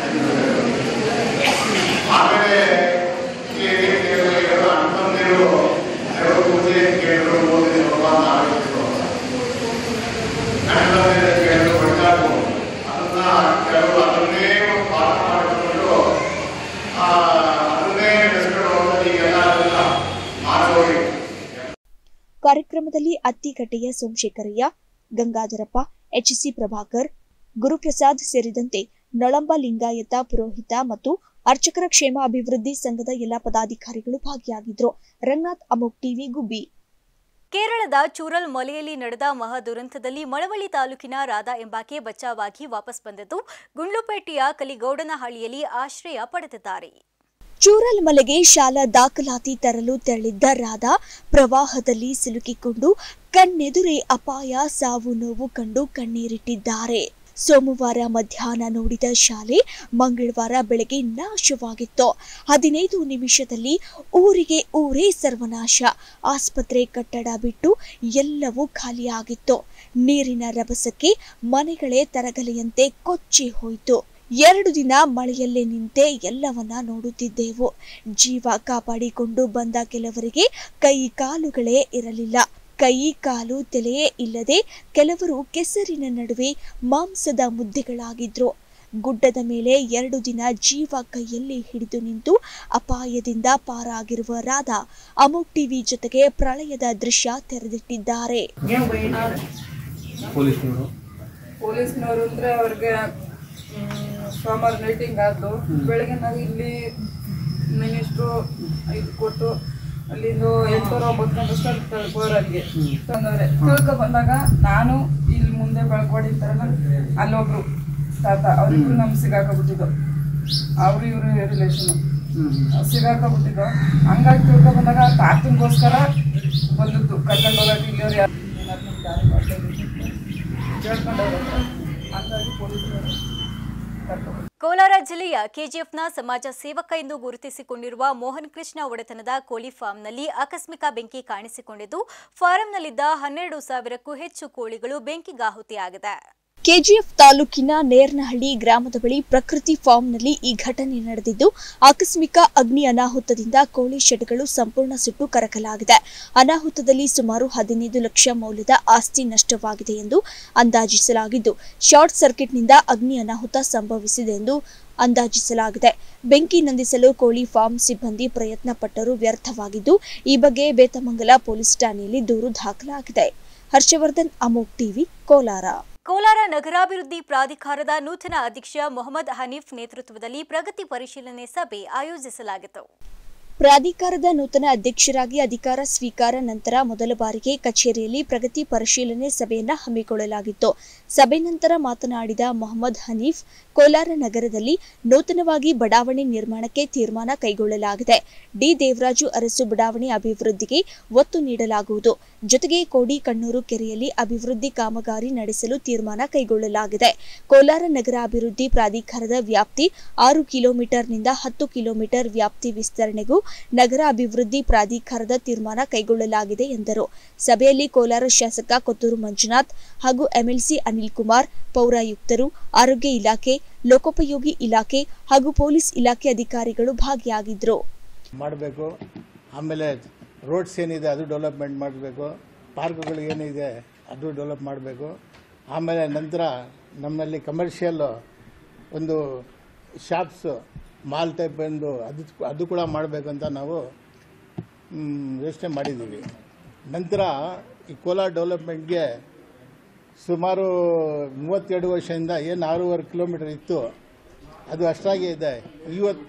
L: ಆಮೇಲೆ ಈ ರೀತಿಯಲ್ಲಿ ಎರಡು ಅಣ್ಣಂದಿರು ಎರಡು ಪೂಜೆ ಕೇಳಿದ್ರು ಓದಿದ್ರು ಅಂತ ಆಲೋಚಿಸಿದ್ರು ಗಂಡಂದಿರ ಕೇಳಿದ್ರು ಬಡ್ದಾಕು ಅದನ್ನ ಕೆಲವು ಅದನ್ನೇ ಪಾಠ ಮಾಡಿಕೊಂಡು ಆ, ಅದನ್ನೇ ನಡೆಸ್ಕೊಂಡು ಹೋಗೋದು ಈಗೆಲ್ಲ ಅದನ್ನ ಮಾಡೋಗಿ
B: ಕಾರ್ಯಕ್ರಮದಲ್ಲಿ ಅತ್ತಿಕಟ್ಟೆಯ ಸೋಮಶೇಖರಯ್ಯ ಗಂಗಾಧರಪ್ಪ ಎಚ್ಸಿ ಪ್ರಭಾಕರ್ ಗುರುಪ್ರಸಾದ್ ಸೇರಿದಂತೆ ನಳಂಬ ಲಿಂಗಾಯತ ಪುರೋಹಿತ ಮತ್ತು ಅರ್ಚಕರ ಕ್ಷೇಮ ಅಭಿವೃದ್ಧಿ ಸಂಘದ ಎಲ್ಲ ಪದಾಧಿಕಾರಿಗಳು ಭಾಗಿಯಾಗಿದ್ದರು ರಂಗನಾಥ್ ಅಮೋಕ್ ಟಿವಿ ಗುಬ್ಬಿ
A: ಕೇರಳದ ಚೂರಲ್ ಮಲೆಯಲ್ಲಿ ನಡೆದ ಮಹಾ ದುರಂತದಲ್ಲಿ ಮಳವಳ್ಳಿ ತಾಲೂಕಿನ ರಾಧಾ ಎಂಬಾಕೆ ಬಚಾವಾಗಿ ವಾಪಸ್ ಬಂದಿದ್ದು ಗುಂಡ್ಲುಪೇಟೆಯ ಕಲಿಗೌಡನಹಳ್ಳಿಯಲ್ಲಿ ಆಶ್ರಯ ಪಡೆದಿದ್ದಾರೆ
B: ಚೂರಲ್ ಮಲೆಗೆ ಶಾಲಾ ದಾಖಲಾತಿ ತರಲು ತೆರಳಿದ್ದ ರಾಧಾ ಪ್ರವಾಹದಲ್ಲಿ ಸಿಲುಕಿಕೊಂಡು ಕಣ್ಣೆದುರೇ ಅಪಾಯ ಸಾವು ನೋವು ಕಂಡು ಕಣ್ಣೀರಿಟ್ಟಿದ್ದಾರೆ ಸೋಮವಾರ ಮಧ್ಯಾಹ್ನ ನೋಡಿದ ಶಾಲೆ ಮಂಗಳವಾರ ಬೆಳಗ್ಗೆ ನಾಶವಾಗಿತ್ತು ಹದಿನೈದು ನಿಮಿಷದಲ್ಲಿ ಊರಿಗೆ ಊರೇ ಸರ್ವನಾಶ ಆಸ್ಪತ್ರೆ ಕಟ್ಟಡ ಬಿಟ್ಟು ಎಲ್ಲವೂ ಖಾಲಿಯಾಗಿತ್ತು ನೀರಿನ ರಭಸಕ್ಕೆ ಮನೆಗಳೇ ತರಗಲೆಯಂತೆ ಕೊಚ್ಚಿ ಹೋಯಿತು ಎರಡು ದಿನ ಮಳೆಯಲ್ಲೇ ನಿಂತೆ ಎಲ್ಲವನ್ನ ನೋಡುತ್ತಿದ್ದೆವು ಜೀವ ಕಾಪಾಡಿಕೊಂಡು ಬಂದ ಕೆಲವರಿಗೆ ಕೈ ಕಾಲುಗಳೇ ಇರಲಿಲ್ಲ ಕೈ ಕಾಲು ತಲೆಯೇ ಇಲ್ಲದೆ ಕೆಲವರು ಕೆಸರಿನ ನಡುವೆ ಮಾಂಸದ ಮುದ್ದೆಗಳಾಗಿದ್ರು ಗುಡ್ಡದ ಮೇಲೆ ಎರಡು ದಿನ ಜೀವ ಕೈಯಲ್ಲಿ ಹಿಡಿದು ನಿಂತು ಅಪಾಯದಿಂದ ಪಾರಾಗಿರುವ ರಾಧಾ ಅಮೋಕ್ ಟಿವಿ ಜೊತೆಗೆ ಪ್ರಳಯದ ದೃಶ್ಯ ತೆರೆದಿಟ್ಟಿದ್ದಾರೆ
M: ಪೊಲೀಸ್ನವರು ಪೊಲೀಸ್ನವರು ಅಂದ್ರೆ ಅವ್ರಿಗೆ ಮ್, ಸೋಮವಾರ ಮೀಟಿಂಗ್ ಆಯ್ತು ಬೆಳಗ್ಗೆ ನಾವು ಇಲ್ಲಿ ಮಿನಿಸ್ಟ್ರು ಇದು ಕೊಟ್ಟು ಅಲ್ಲಿಂದ ಎಂಟೂರ ಒಂಬತ್ತು ಗಂಟೆ ಬೋರಲ್ಲಿ ತಂದವ್ರೆ ತಿಳ್ಕೊ ಬಂದಾಗ ನಾನು ಇಲ್ಲಿ ಮುಂದೆ ಬೆಳ್ಕೊಡಿ ಅಂತಾರಲ್ಲ ಅಲ್ಲೊಬ್ರು ತಾತ ಅವ್ರಿಬ್ರು ನಮ್ಗೆ ಸಿಗಾಕೊಬಿಟ್ಟಿದ್ದು ಅವ್ರು ಇವರು ರಿಲೇಷನ್ ಸಿಗಾಕೊಬಿಟ್ಟಿದ್ದು ಹಂಗಾಗಿ ತಿಳ್ಕೊ ಬಂದಾಗ ತಾತನಿಗೋಸ್ಕರ ಬಂದದ್ದು ಕರ್ಕೊಂಡು ಹೋಗಕ್ಕೆ ಇಲ್ಲಿಯವ್ರು ಯಾರು ಏನಾದ್ರು ನಮ್ಗೆ ದಾರಿ ಮಾಡ್ತಾ ಕೇಳ್ಕೊಂಡವ್ರ ಹಂಗಾಗಿ ಪೊಲೀಸರು ಕರ್ಕೊಂಡು
A: ಕೋಲಾರ ಜಿಲ್ಲೆಯ ಕೆಜಿಎಫ್ನ ಸಮಾಜ ಸೇವಕ ಎಂದು ಗುರುತಿಸಿಕೊಂಡಿರುವ ಮೋಹನ್ ಕೃಷ್ಣ ಒಡೆತನದ ಕೋಳಿ ಫಾರ್ಮ್ನಲ್ಲಿ ಆಕಸ್ಮಿಕ ಬೆಂಕಿ ಕಾಣಿಸಿಕೊಂಡಿದ್ದು ಫಾರಂನಲ್ಲಿದ್ದ ಹನ್ನೆರಡು ಸಾವಿರಕ್ಕೂ ಹೆಚ್ಚು ಕೋಳಿಗಳು ಬೆಂಕಿಗಾಹುತಿಯಾಗಿದೆ
B: ಕೆಜಿಎಫ್ ತಾಲೂಕಿನ ನೇರ್ನಹಳ್ಳಿ ಗ್ರಾಮದ ಬಳಿ ಪ್ರಕೃತಿ ಫಾರ್ಮ್ನಲ್ಲಿ ಈ ಘಟನೆ ನಡೆದಿದ್ದು ಆಕಸ್ಮಿಕ ಅಗ್ನಿ ಅನಾಹುತದಿಂದ ಕೋಳಿ ಶೆಡ್ಗಳು ಸಂಪೂರ್ಣ ಸುಟ್ಟು ಕರಕಲಾಗಿದೆ ಅನಾಹುತದಲ್ಲಿ ಸುಮಾರು ಹದಿನೈದು ಲಕ್ಷ ಮೌಲ್ಯದ ಆಸ್ತಿ ನಷ್ಟವಾಗಿದೆ ಎಂದು ಅಂದಾಜಿಸಲಾಗಿದ್ದು ಶಾರ್ಟ್ ಸರ್ಕ್ಯೂಟ್ನಿಂದ ಅಗ್ನಿ ಅನಾಹುತ ಸಂಭವಿಸಿದೆ ಎಂದು ಅಂದಾಜಿಸಲಾಗಿದೆ ಬೆಂಕಿ ನಂದಿಸಲು ಕೋಳಿ ಫಾರ್ಮ್ ಸಿಬ್ಬಂದಿ ಪ್ರಯತ್ನ ಪಟ್ಟರೂ ವ್ಯರ್ಥವಾಗಿದ್ದು ಈ ಬಗ್ಗೆ ಬೇತಮಂಗಲ ಪೊಲೀಸ್ ಠಾಣೆಯಲ್ಲಿ ದೂರು ದಾಖಲಾಗಿದೆ ಹರ್ಷವರ್ಧನ್ ಅಮೋಕ್ ಟಿವಿ ಕೋಲಾರ
A: ಕೋಲಾರ ನಗರಾಭಿವೃದ್ಧಿ ಪ್ರಾಧಿಕಾರದ ನೂತನ ಅಧ್ಯಕ್ಷ ಮೊಹಮ್ಮದ್ ಹನೀಫ್ ನೇತೃತ್ವದಲ್ಲಿ ಪ್ರಗತಿ ಪರಿಶೀಲನೆ ಸಭೆ ಆಯೋಜಿಸಲಾಗಿತ್ತು
B: ಪ್ರಾಧಿಕಾರದ ನೂತನ ಅಧ್ಯಕ್ಷರಾಗಿ ಅಧಿಕಾರ ಸ್ವೀಕಾರ ನಂತರ ಮೊದಲ ಬಾರಿಗೆ ಕಚೇರಿಯಲ್ಲಿ ಪ್ರಗತಿ ಪರಿಶೀಲನೆ ಸಭೆಯನ್ನ ಹಮ್ಮಿಕೊಳ್ಳಲಾಗಿತ್ತು ಸಭೆ ನಂತರ ಮಾತನಾಡಿದ ಮೊಹಮ್ಮದ್ ಹನೀಫ್ ಕೋಲಾರ ನಗರದಲ್ಲಿ ನೂತನವಾಗಿ ಬಡಾವಣೆ ನಿರ್ಮಾಣಕ್ಕೆ ತೀರ್ಮಾನ ಕೈಗೊಳ್ಳಲಾಗಿದೆ ಡಿ ದೇವರಾಜು ಅರಸು ಬಡಾವಣೆ ಅಭಿವೃದ್ಧಿಗೆ ಒತ್ತು ನೀಡಲಾಗುವುದು ಜೊತೆಗೆ ಕೋಡಿ ಕಣ್ಣೂರು ಕೆರೆಯಲ್ಲಿ ಅಭಿವೃದ್ಧಿ ಕಾಮಗಾರಿ ನಡೆಸಲು ತೀರ್ಮಾನ ಕೈಗೊಳ್ಳಲಾಗಿದೆ ಕೋಲಾರ ನಗರ ಅಭಿವೃದ್ಧಿ ಪ್ರಾಧಿಕಾರದ ವ್ಯಾಪ್ತಿ ಆರು ಕಿಲೋಮೀಟರ್ನಿಂದ ಹತ್ತು ಕಿಲೋಮೀಟರ್ ವ್ಯಾಪ್ತಿ ವಿಸ್ತರಣೆಗೂ ನಗರ ಅಭಿವೃದ್ಧಿ ಪ್ರಾಧಿಕಾರದ ತೀರ್ಮಾನ ಕೈಗೊಳ್ಳಲಾಗಿದೆ ಎಂದರು ಸಭೆಯಲ್ಲಿ ಕೋಲಾರ ಶಾಸಕ ಕೊತ್ತೂರು ಮಂಜುನಾಥ್ ಹಾಗೂ ಎಂಎಲ್ಸಿ ಅನಿಲ್ ಕುಮಾರ್ ಪೌರಾಯುಕ್ತರು ಆರೋಗ್ಯ ಇಲಾಖೆ ಲೋಕೋಪಯೋಗಿ ಇಲಾಖೆ ಹಾಗೂ ಪೊಲೀಸ್ ಇಲಾಖೆ ಅಧಿಕಾರಿಗಳು ಭಾಗಿಯಾಗಿದ್ದರು
N: ಮಾಡಬೇಕು ಆಮೇಲೆ ರೋಡ್ಸ್ ಏನಿದೆ ಅದು ಡೆವಲಪ್ಮೆಂಟ್ ಮಾಡಬೇಕು ಪಾರ್ಕ್ಗಳು ಏನಿದೆ ಅದು ಡೆವಲಪ್ ಮಾಡಬೇಕು ಆಮೇಲೆ ನಂತರ ನಮ್ಮಲ್ಲಿ ಕಮರ್ಷಿಯಲ್ಲು ಒಂದು ಶಾಪ್ಸ್ ಮಾಲ್ ಟೈಪ್ ಒಂದು ಅದು ಅದು ಕೂಡ ಮಾಡಬೇಕು ಅಂತ ನಾವು ಮ್, ಯೋಚನೆ ಮಾಡಿದ್ದೀವಿ ನಂತರ ಈ ಕೋಲಾರ ಡೆವಲಪ್ಮೆಂಟ್ಗೆ ಸುಮಾರು ಮೂವತ್ತೆರಡು ವರ್ಷದಿಂದ ಏನು ಆರೂವರೆ ಕಿಲೋಮೀಟರ್ ಇತ್ತು ಅದು ಅಷ್ಟಾಗಿ ಇದೆ ಇವತ್ತು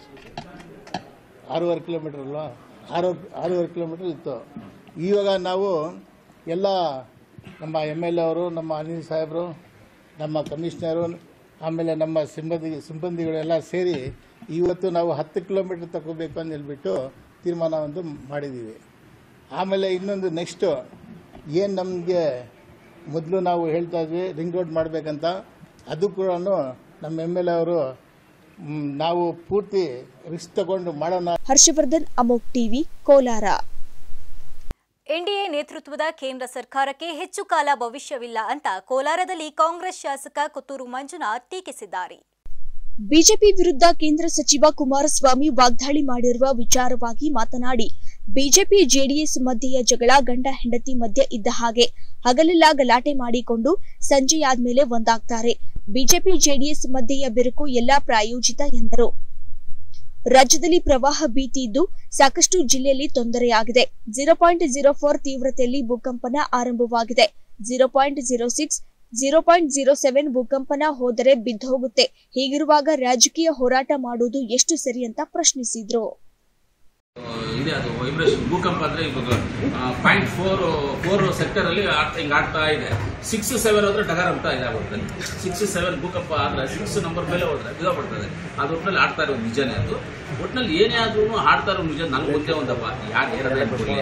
N: ಆರೂವರೆ ಕಿಲೋಮೀಟರ್ ಅಲ್ವಾ ಆರು ಆರೂವರೆ ಕಿಲೋಮೀಟರ್ ಇತ್ತು ಇವಾಗ ನಾವು ಎಲ್ಲ ನಮ್ಮ ಎಮ್ ಎಲ್ ಎ ಅವರು ನಮ್ಮ ಅನಿಲ್ ಸಾಹೇಬರು ನಮ್ಮ ಕಮಿಷನರು ಆಮೇಲೆ ನಮ್ಮ ಸಿಬ್ಬಂದಿ ಸಿಬ್ಬಂದಿಗಳೆಲ್ಲ ಸೇರಿ ಇವತ್ತು ನಾವು ಹತ್ತು ಕಿಲೋಮೀಟರ್ ತಗೋಬೇಕು ಅಂತ ಹೇಳ್ಬಿಟ್ಟು ತೀರ್ಮಾನ ಒಂದು ಮಾಡಿದ್ದೀವಿ ಆಮೇಲೆ ಇನ್ನೊಂದು ನೆಕ್ಸ್ಟು ಏನು ನಮಗೆ ಮೊದಲು ನಾವು ಹೇಳ್ತಾ ಇದ್ವಿ ರಿಂಗ್ ರೋಡ್ ಮಾಡಬೇಕಂತ ಅದು ಕೂಡ ನಮ್ಮ ಎಮ್ ಎಲ್ ಎ ಅವರು ಮ್, ನಾವು ಪೂರ್ತಿ ರಿಸ್ಕ್ ತಗೊಂಡು ಮಾಡೋಣ
B: ಹರ್ಷವರ್ಧನ್ ಅಮೋಕ್ ಟಿವಿ ಕೋಲಾರ
A: ಎನ್ಡಿಎ ನೇತೃತ್ವದ ಕೇಂದ್ರ ಸರ್ಕಾರಕ್ಕೆ ಹೆಚ್ಚು ಕಾಲ ಭವಿಷ್ಯವಿಲ್ಲ ಅಂತ ಕೋಲಾರದಲ್ಲಿ ಕಾಂಗ್ರೆಸ್ ಶಾಸಕ ಕೊತ್ತೂರು ಮಂಜುನಾಥ್ ಟೀಕಿಸಿದ್ದಾರೆ
B: ಬಿಜೆಪಿ ವಿರುದ್ಧ ಕೇಂದ್ರ ಸಚಿವ ಕುಮಾರಸ್ವಾಮಿ ವಾಗ್ದಾಳಿ ಮಾಡಿರುವ ವಿಚಾರವಾಗಿ ಮಾತನಾಡಿ ಬಿಜೆಪಿ ಜೆಡಿಎಸ್ ಮಧ್ಯೆಯ ಜಗಳ ಗಂಡ ಹೆಂಡತಿ ಮಧ್ಯೆ ಇದ್ದ ಹಾಗೆ ಹಗಲೆಲ್ಲ ಗಲಾಟೆ ಮಾಡಿಕೊಂಡು ಸಂಜೆಯಾದ್ಮೇಲೆ ಒಂದಾಗ್ತಾರೆ ಬಿಜೆಪಿ ಜೆಡಿಎಸ್ ಮಧ್ಯೆಯ ಬೆರುಕು ಎಲ್ಲಾ ಪ್ರಾಯೋಜಿತ ಎಂದರು ರಾಜ್ಯದಲ್ಲಿ ಪ್ರವಾಹ ಭೀತಿ ಇದ್ದು ಸಾಕಷ್ಟು ಜಿಲ್ಲೆಯಲ್ಲಿ ತೊಂದರೆಯಾಗಿದೆ ಜೀರೋ ಪಾಯಿಂಟ್ ಜೀರೋ ಫೋರ್ ತೀವ್ರತೆಯಲ್ಲಿ ಭೂಕಂಪನ ಆರಂಭವಾಗಿದೆ zero point zero six zero point zero seven ಭೂಕಂಪನ ಹೋದರೆ ಬಿದ್ದೋಗುತ್ತೆ ಹೀಗಿರುವಾಗ ರಾಜಕೀಯ ಹೋರಾಟ ಮಾಡುವುದು ಎಷ್ಟು ಸರಿ ಅಂತ ಪ್ರಶ್ನಿಸಿದ್ರು
O: ಇದೆ ಅದು ವೈಬ್ರೇಷನ್ ಭೂಕಂಪ ಅಂದ್ರೆ ಇವಾಗ ಪಾಯಿಂಟ್ ಫೋರ್ ಫೋರ್ ಸೆಕ್ಟರ್ ಅಲ್ಲಿ ಆಡ್ತಾ ಹಿಂಗ್ ಆಡ್ತಾ ಇದೆ ಸಿಕ್ಸ್ ಸೆವೆನ್ ಹೋದ್ರೆ ಡಗರ್ ಅಂತ ಇದಾಗುತ್ತೆ ಸಿಕ್ಸ್ ಸೆವೆನ್ ಭೂಕಂಪ ಆದ್ರೆ ಸಿಕ್ಸ್ ನಂಬರ್ ಮೇಲೆ ಹೋದ್ರೆ ಬಿದ್ದೋಗ್ಬಿಡ್ತದೆ ಅದು ಒಟ್ಟಿನಲ್ಲಿ ಆಡ್ತಾ ಇರೋದು ನಿಜನೇ ಅದು ಒಟ್ಟಿನಲ್ಲಿ ಏನೇ ಆದ್ರೂ ಆಡ್ತಾ ಇರೋ ನಿಜ ನನ್ಗೆ ಗೊತ್ತೇ ಒಂದಪ್ಪ ಯಾಕೆ ಹೇಳದೆ ಅನ್ಕೊಳ್ಳಿ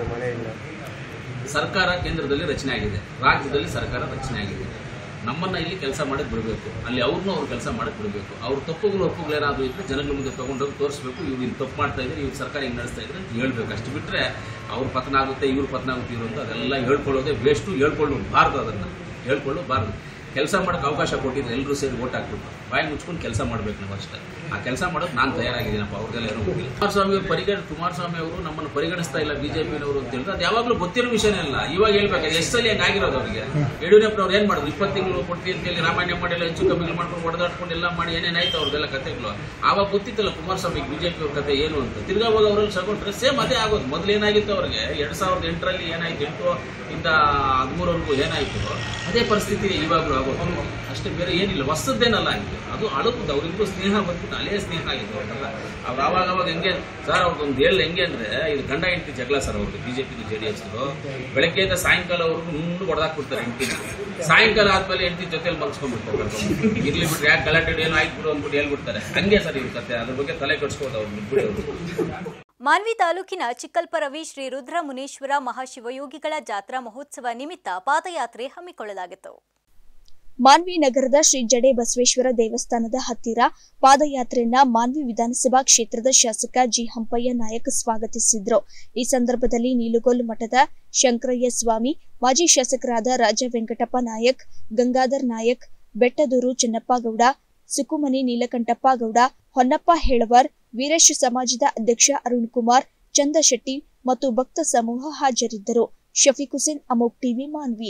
O: ಸರ್ಕಾರ ಕೇಂದ್ರದಲ್ಲಿ ರಚನೆ ಆಗಿದೆ ರಾಜ್ಯದಲ್ಲಿ ಸರ್ಕಾರ ರಚನೆ ಆಗಿದೆ ನಮ್ಮನ್ನ ಇಲ್ಲಿ ಕೆಲಸ ಮಾಡಕ್ ಬಿಡಬೇಕು ಅಲ್ಲಿ ಅವ್ರನ್ನೂ ಅವ್ರು ಕೆಲಸ ಮಾಡಕ್ ಬಿಡಬೇಕು ಅವ್ರ ತಪ್ಪುಗಳು ಒಪ್ಪುಗಳು ಏನಾದ್ರು ಇದ್ರೆ ಜನಗಳ ಮುಂದೆ ತಗೊಂಡೋಗಿ ತೋರಿಸ್ಬೇಕು ಇವ್ರು ಇಲ್ಲಿ ತಪ್ಪು ಮಾಡ್ತಾ ಇದ್ರೆ ಇವ್ರು ಸರ್ಕಾರ ಹಿಂಗೆ ನಡೆಸ್ತಾ ಇದ್ರೆ ಅಂತ ಹೇಳ್ಬೇಕು ಅಷ್ಟು ಬಿಟ್ರೆ ಅವ್ರ ಪತನ ಆಗುತ್ತೆ ಇವ್ರ ಪತನ ಆಗುತ್ತೆ ಇವ್ರು ಅಂತ ಅದೆಲ್ಲ ಹೇಳ್ಕೊಳ್ಳೋದೇ ವೇಸ್ಟು ಹೇಳ್ಕೊಳ್ಳಬಾರ್ದು ಅದನ್ನ ಹೇಳ್ಕೊಳ್ಳಬಾರ್ದು ಕೆಲಸ ಮಾಡಕ್ಕೆ ಅವಕಾಶ ಕೊಟ್ಟಿದ್ರೆ ಎಲ್ಲರೂ ಸೇರಿ ಓಟ್ ಹಾಕ್ಬಿಟ್ಟು ಬಾಯಿ ಮುಚ್ಕೊಂಡು ಕೆಲಸ ಮಾಡ್ಬೇಕು ನಾವು ಅಷ್ಟೇ ಆ ಕೆಲಸ ಮಾಡೋಕೆ ನಾನು ತಯಾರಾಗಿದ್ದೀನಪ್ಪ ಅವ್ರಿಗೆಲ್ಲ ಏನೋ ಗೊತ್ತಿಲ್ಲ ಕುಮಾರಸ್ವಾಮಿ ಅವರು ಪರಿಗಣ ಕುಮಾರಸ್ವಾಮಿ ಅವರು ನಮ್ಮನ್ನು ಪರಿಗಣಿಸ್ತಾ ಇಲ್ಲ ಬಿಜೆಪಿನವರು ಅಂತ ಹೇಳಿದ್ರೆ ಅದು ಯಾವಾಗಲೂ ಗೊತ್ತಿರೋ ವಿಷಯನೇ ಅಲ್ಲ ಇವಾಗ ಹೇಳ್ಬೇಕಾದ್ರೆ ಎಷ್ಟು ಸಲ ಹೆಂಗಾಗಿರೋದು ಅವರಿಗೆ ಯಡಿಯೂರಪ್ಪನವ್ರು ಏನ್ ಮಾಡಿದ್ರು ಇಪ್ಪತ್ತು ತಿಂಗಳು ಕೊಡ್ತೀವಿ ಅಂತ ಹೇಳಿ ರಾಮಾಯಣ ಮಾಡಿ ಎಲ್ಲ ಹೆಚ್ಚು ಕಮ್ಮಿ ಮಾಡ್ಕೊಂಡು ಹೊಡೆದಾಡ್ಕೊಂಡು ಎಲ್ಲ ಮಾಡಿ ಏನೇನಾಯ್ತು ಅವ್ರದ್ದೆಲ್ಲ ಕತೆಗಳು ಆವಾಗ ಗೊತ್ತಿತ್ತಲ್ಲ ಕುಮಾರಸ್ವಾಮಿ ಬಿಜೆಪಿ ಅವ್ರ ಕತೆ ಏನು ಅಂತ ತಿರ್ಗಾ ಹೋಗಿ ಅವರಲ್ಲಿ ತಗೊಂಡ್ರೆ ಸೇಮ್ ಅದೇ ಆಗೋದು ಮೊದಲು ಏನಾಗಿತ್ತು ಅವ್ರಿಗೆ ಎರಡ್ ಸಾವಿರದ ಎಂಟರಲ್ಲಿ ಏನಾಯ್ತು ಎಂಟು ಇಂದ ಹದಿಮೂರವರೆಗೂ ಏನಾಯ್ತು ಅದೇ ಪರಿಸ್ಥಿತಿ ಇವಾಗಲೂ ಆಗೋದು ಅಷ್ಟೇ ಬೇರೆ ಏನಿಲ್ಲ ಹೊಸದ್ದೇನಲ್ಲ ಆಗಿದೆ ಅದು ಅಳುತ್ತದೆ ಅವರಿಬ್ರು ಸ್ನೇಹ ಬಂದ್ಬಿಟ್ಟು ಅಲ್ಲೇ ಸ್ನೇಹ ಆಗಿತ್ತು ಅವ್ರಲ್ಲ ಅವ್ರು ಆವಾಗ ಅವಾಗ ಹೆಂಗೆ ಸರ್ ಅವ್ರದ್ದೊಂದು ಹೇಳಿ ಹೆಂಗೆ ಅಂದ್ರೆ ಇದು ಗಂಡ ಹೆಂಡತಿ ಜಗಳ ಸರ್ ಅವ್ರದ್ದು ಬಿಜೆಪಿ ಜೆ ಡಿ ಎಸ್ ಬೆಳಗ್ಗೆಯಿಂದ ಸಾಯಂಕಾಲವರೆಗೂ ಮುಂದೆ ಹೊಡೆದಾಕ್ಬಿಡ್ತಾರೆ ಹೆಂಡತಿನ ಸಾಯಂಕಾಲ ಆದ್ಮೇಲೆ ಹೆಂಡತಿ ಜೊತೆಲಿ ಮಲ್ಸ್ಕೊಂಡ್ಬಿಡ್ತಾರೆ ಕರ್ಕೊಂಡು. ಇರ್ಲಿ ಬಿಟ್ರೆ ಯಾಕೆ ಗಲಾಟೆ ಏನೋ ಆಯ್ತು ಬಿಡು ಅಂದ್ಬಿಟ್ಟು ಹೇಳ್ಬಿಡ್ತಾರೆ ಹಂಗೆ ಸರ್ ಇವ್ರ ಕತೆ ಅದ್ರ ಬಗ್ಗೆ ತಲೆ ಕಟ್ಸ್ಕೋದು ಅವ್ರು ಬಿಟ್ಬಿಡಿ ಅವ್ರು
A: ಮಾನ್ವಿ ತಾಲೂಕಿನ ಚಿಕ್ಕಲ್ಪರವಿ ಶ್ರೀ ರುದ್ರ ಮುನೀಶ್ವರ ಮಹಾಶಿವಯೋಗಿಗಳ ಜಾತ್ರಾ ಮಹೋತ್ಸವ ನಿಮಿತ್ತ ಪಾದಯಾತ್ರೆ ಹಮ್ಮಿಕೊಳ್ಳಲಾಗಿತ್ತು
B: ಮಾನ್ವಿ ನಗರದ ಶ್ರೀ ಜಡೆ ಬಸವೇಶ್ವರ ದೇವಸ್ಥಾನದ ಹತ್ತಿರ ಪಾದಯಾತ್ರೆಯನ್ನ ಮಾನ್ವಿ ವಿಧಾನಸಭಾ ಕ್ಷೇತ್ರದ ಶಾಸಕ ಜಿ ಹಂಪಯ್ಯ ನಾಯಕ್ ಸ್ವಾಗತಿಸಿದ್ರು ಈ ಸಂದರ್ಭದಲ್ಲಿ ನೀಲುಗೋಲ್ ಮಠದ ಶಂಕರಯ್ಯ ಸ್ವಾಮಿ ಮಾಜಿ ಶಾಸಕರಾದ ರಾಜ ವೆಂಕಟಪ್ಪ ನಾಯಕ್ ಗಂಗಾಧರ್ ನಾಯಕ್ ಬೆಟ್ಟದೂರು ಚೆನ್ನಪ್ಪಗೌಡ ಸುಕುಮನಿ ನೀಲಕಂಠಪ್ಪ ಗೌಡ ಹೊನ್ನಪ್ಪ ಹೇಳವರ್ ವೀರೇಶ್ ಸಮಾಜದ ಅಧ್ಯಕ್ಷ ಅರುಣ್ ಕುಮಾರ್ ಚಂದಶೆಟ್ಟಿ ಮತ್ತು ಭಕ್ತ ಸಮೂಹ ಹಾಜರಿದ್ದರು ಶಫೀಕ್ ಹುಸೇನ್ ಅಮೋಕ್ ಟಿವಿ ಮಾನ್ವಿ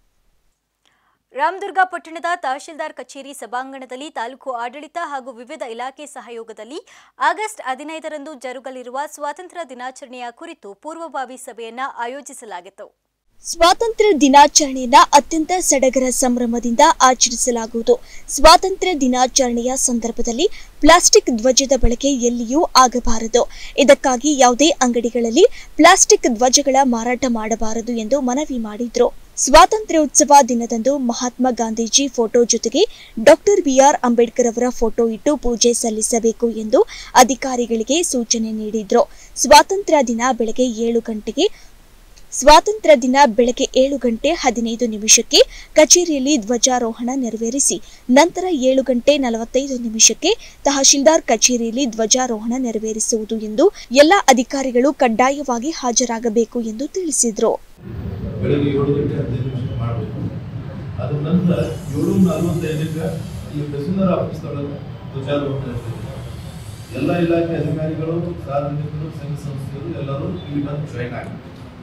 A: ರಾಮದುರ್ಗ ಪಟ್ಟಣದ ತಹಶೀಲ್ದಾರ್ ಕಚೇರಿ ಸಭಾಂಗಣದಲ್ಲಿ ತಾಲೂಕು ಆಡಳಿತ ಹಾಗೂ ವಿವಿಧ ಇಲಾಖೆ ಸಹಯೋಗದಲ್ಲಿ ಆಗಸ್ಟ್ ಹದಿನೈದರಂದು ಜರುಗಲಿರುವ ಸ್ವಾತಂತ್ರ್ಯ ದಿನಾಚರಣೆಯ ಕುರಿತು ಪೂರ್ವಭಾವಿ ಸಭೆಯನ್ನ ಆಯೋಜಿಸಲಾಗಿತ್ತು
B: ಸ್ವಾತಂತ್ರ್ಯ ದಿನಾಚರಣೆಯನ್ನ ಅತ್ಯಂತ ಸಡಗರ ಸಂಭ್ರಮದಿಂದ ಆಚರಿಸಲಾಗುವುದು ಸ್ವಾತಂತ್ರ್ಯ ದಿನಾಚರಣೆಯ ಸಂದರ್ಭದಲ್ಲಿ ಪ್ಲಾಸ್ಟಿಕ್ ಧ್ವಜದ ಬಳಕೆ ಎಲ್ಲಿಯೂ ಆಗಬಾರದು ಇದಕ್ಕಾಗಿ ಯಾವುದೇ ಅಂಗಡಿಗಳಲ್ಲಿ ಪ್ಲಾಸ್ಟಿಕ್ ಧ್ವಜಗಳ ಮಾರಾಟ ಮಾಡಬಾರದು ಎಂದು ಮನವಿ ಮಾಡಿದ್ರು ಸ್ವಾತಂತ್ರ್ಯೋತ್ಸವ ದಿನದಂದು ಮಹಾತ್ಮ ಗಾಂಧೀಜಿ ಫೋಟೋ ಜೊತೆಗೆ ಡಾಕ್ಟರ್ ಬಿಆರ್ ಅಂಬೇಡ್ಕರ್ ಅವರ ಫೋಟೋ ಇಟ್ಟು ಪೂಜೆ ಸಲ್ಲಿಸಬೇಕು ಎಂದು ಅಧಿಕಾರಿಗಳಿಗೆ ಸೂಚನೆ ನೀಡಿದ್ರು ಸ್ವಾತಂತ್ರ್ಯ ದಿನ ಬೆಳಗ್ಗೆ ಏಳು ಗಂಟೆಗೆ ಸ್ವಾತಂತ್ರ್ಯ ದಿನ ಬೆಳಗ್ಗೆ ಏಳು ಗಂಟೆ ಹದಿನೈದು ನಿಮಿಷಕ್ಕೆ ಕಚೇರಿಯಲ್ಲಿ ಧ್ವಜಾರೋಹಣ ನೆರವೇರಿಸಿ ನಂತರ ಏಳು ಗಂಟೆ ನಲವತ್ತೈದು ನಿಮಿಷಕ್ಕೆ ತಹಶೀಲ್ದಾರ್ ಕಚೇರಿಯಲ್ಲಿ ಧ್ವಜಾರೋಹಣ ನೆರವೇರಿಸುವುದು ಎಂದು ಎಲ್ಲ ಅಧಿಕಾರಿಗಳು ಕಡ್ಡಾಯವಾಗಿ ಹಾಜರಾಗಬೇಕು ಎಂದು ತಿಳಿಸಿದರು
P: ಬೆಳಗ್ಗೆ ಏಳು ಗಂಟೆ ಹದಿನೈದು ನಿಮಿಷ ಮಾಡಬೇಕು ಅದ್ರ ನಂತರ ಏಳು ನಲವತ್ತೈದಕ್ಕೆ ಈ ತಹಸೀಲ್ದಾರ್ ಆಫೀಸ್ ಒಳಗೆ ಧ್ವಜಾರೋಹಣ ಇರ್ತದೆ ಎಲ್ಲ ಇಲಾಖೆ ಅಧಿಕಾರಿಗಳು ಸಾರ್ವಜನಿಕರು ಸಂಘ ಸಂಸ್ಥೆಗಳು ಎಲ್ಲರೂ ಇಲ್ಲಿ ಬಂದು ಜಾಯಿನ್ ಆಗಬೇಕು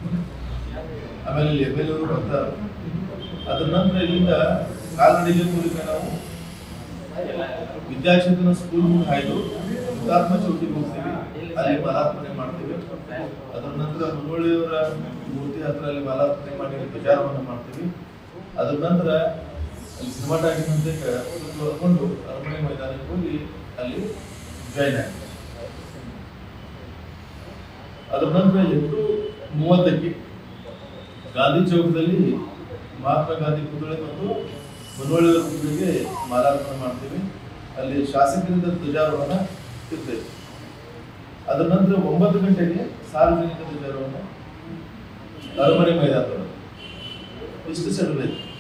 P: ಆಮೇಲೆ ಇಲ್ಲಿ ಎಮ್ ಎಲ್ ಎವರು ಬರ್ತಾರೆ ಅದ್ರ ನಂತರ ಇಲ್ಲಿಂದ ಕಾಲ್ನಡಿಗೆ ಮೂಲಕ ನಾವು ವಿದ್ಯಾಕ್ಷೇತ್ರನ ಸ್ಕೂಲ್ ಮುಂದೆ ಹಾಯ್ದು ಹುತಾತ್ಮ ಚೌಕಿಗೆ ಹೋಗ್ತೀವಿ ಅಲ್ಲಿ ಮಾಲಾರ್ಪಣೆ ಮಾಡ್ತೀವಿ ಅದರ ನಂತರ ಮುನ್ನೋಳಿಯವರ ಮೂರ್ತಿ ಹತ್ರ ಅಲ್ಲಿ ಮಾಲಾರ್ಪಣೆ ಮಾಡಿ ಧ್ವಜಾರೋಹಣ ಮಾಡ್ತೀವಿ ಅದ್ರ ನಂತರ ಅಲ್ಲಿ ಸಿನಿಮಾ ಟಾಕಿನಂತೆ ಹೊರಕೊಂಡು ಅರಮನೆ ಮೈದಾನಕ್ಕೆ ಹೋಗಿ ಅಲ್ಲಿ ಜಾಯ್ನ್ ಆಗ್ತೀವಿ ಅದ್ರ ನಂತರ ಎಂಟು ಮೂವತ್ತಕ್ಕೆ ಗಾಂಧಿ ಚೌಕದಲ್ಲಿ ಮಹಾತ್ಮ ಗಾಂಧಿ ಪುತ್ಥಳಿ ಮತ್ತು ಮುನ್ನೋಳಿಯವರ ಪುತ್ಥಳಿಗೆ ಮಾಲಾರ್ಪಣೆ ಮಾಡ್ತೀವಿ ಅಲ್ಲಿ ಶಾಸಕರಿಂದ ಧ್ವಜಾರೋಹಣ ಇರ್ತದೆ ಅದರ ನಂತರ ಒಂಬತ್ತು ಗಂಟೆಗೆ ಸಾರ್ವಜನಿಕ ಧ್ವಜಾರೋಹಣ ಅರಮನೆ ಮೈದಾನದೊಳಗೆ ಇಷ್ಟು ಸೆಡಲ್ ಐತೆ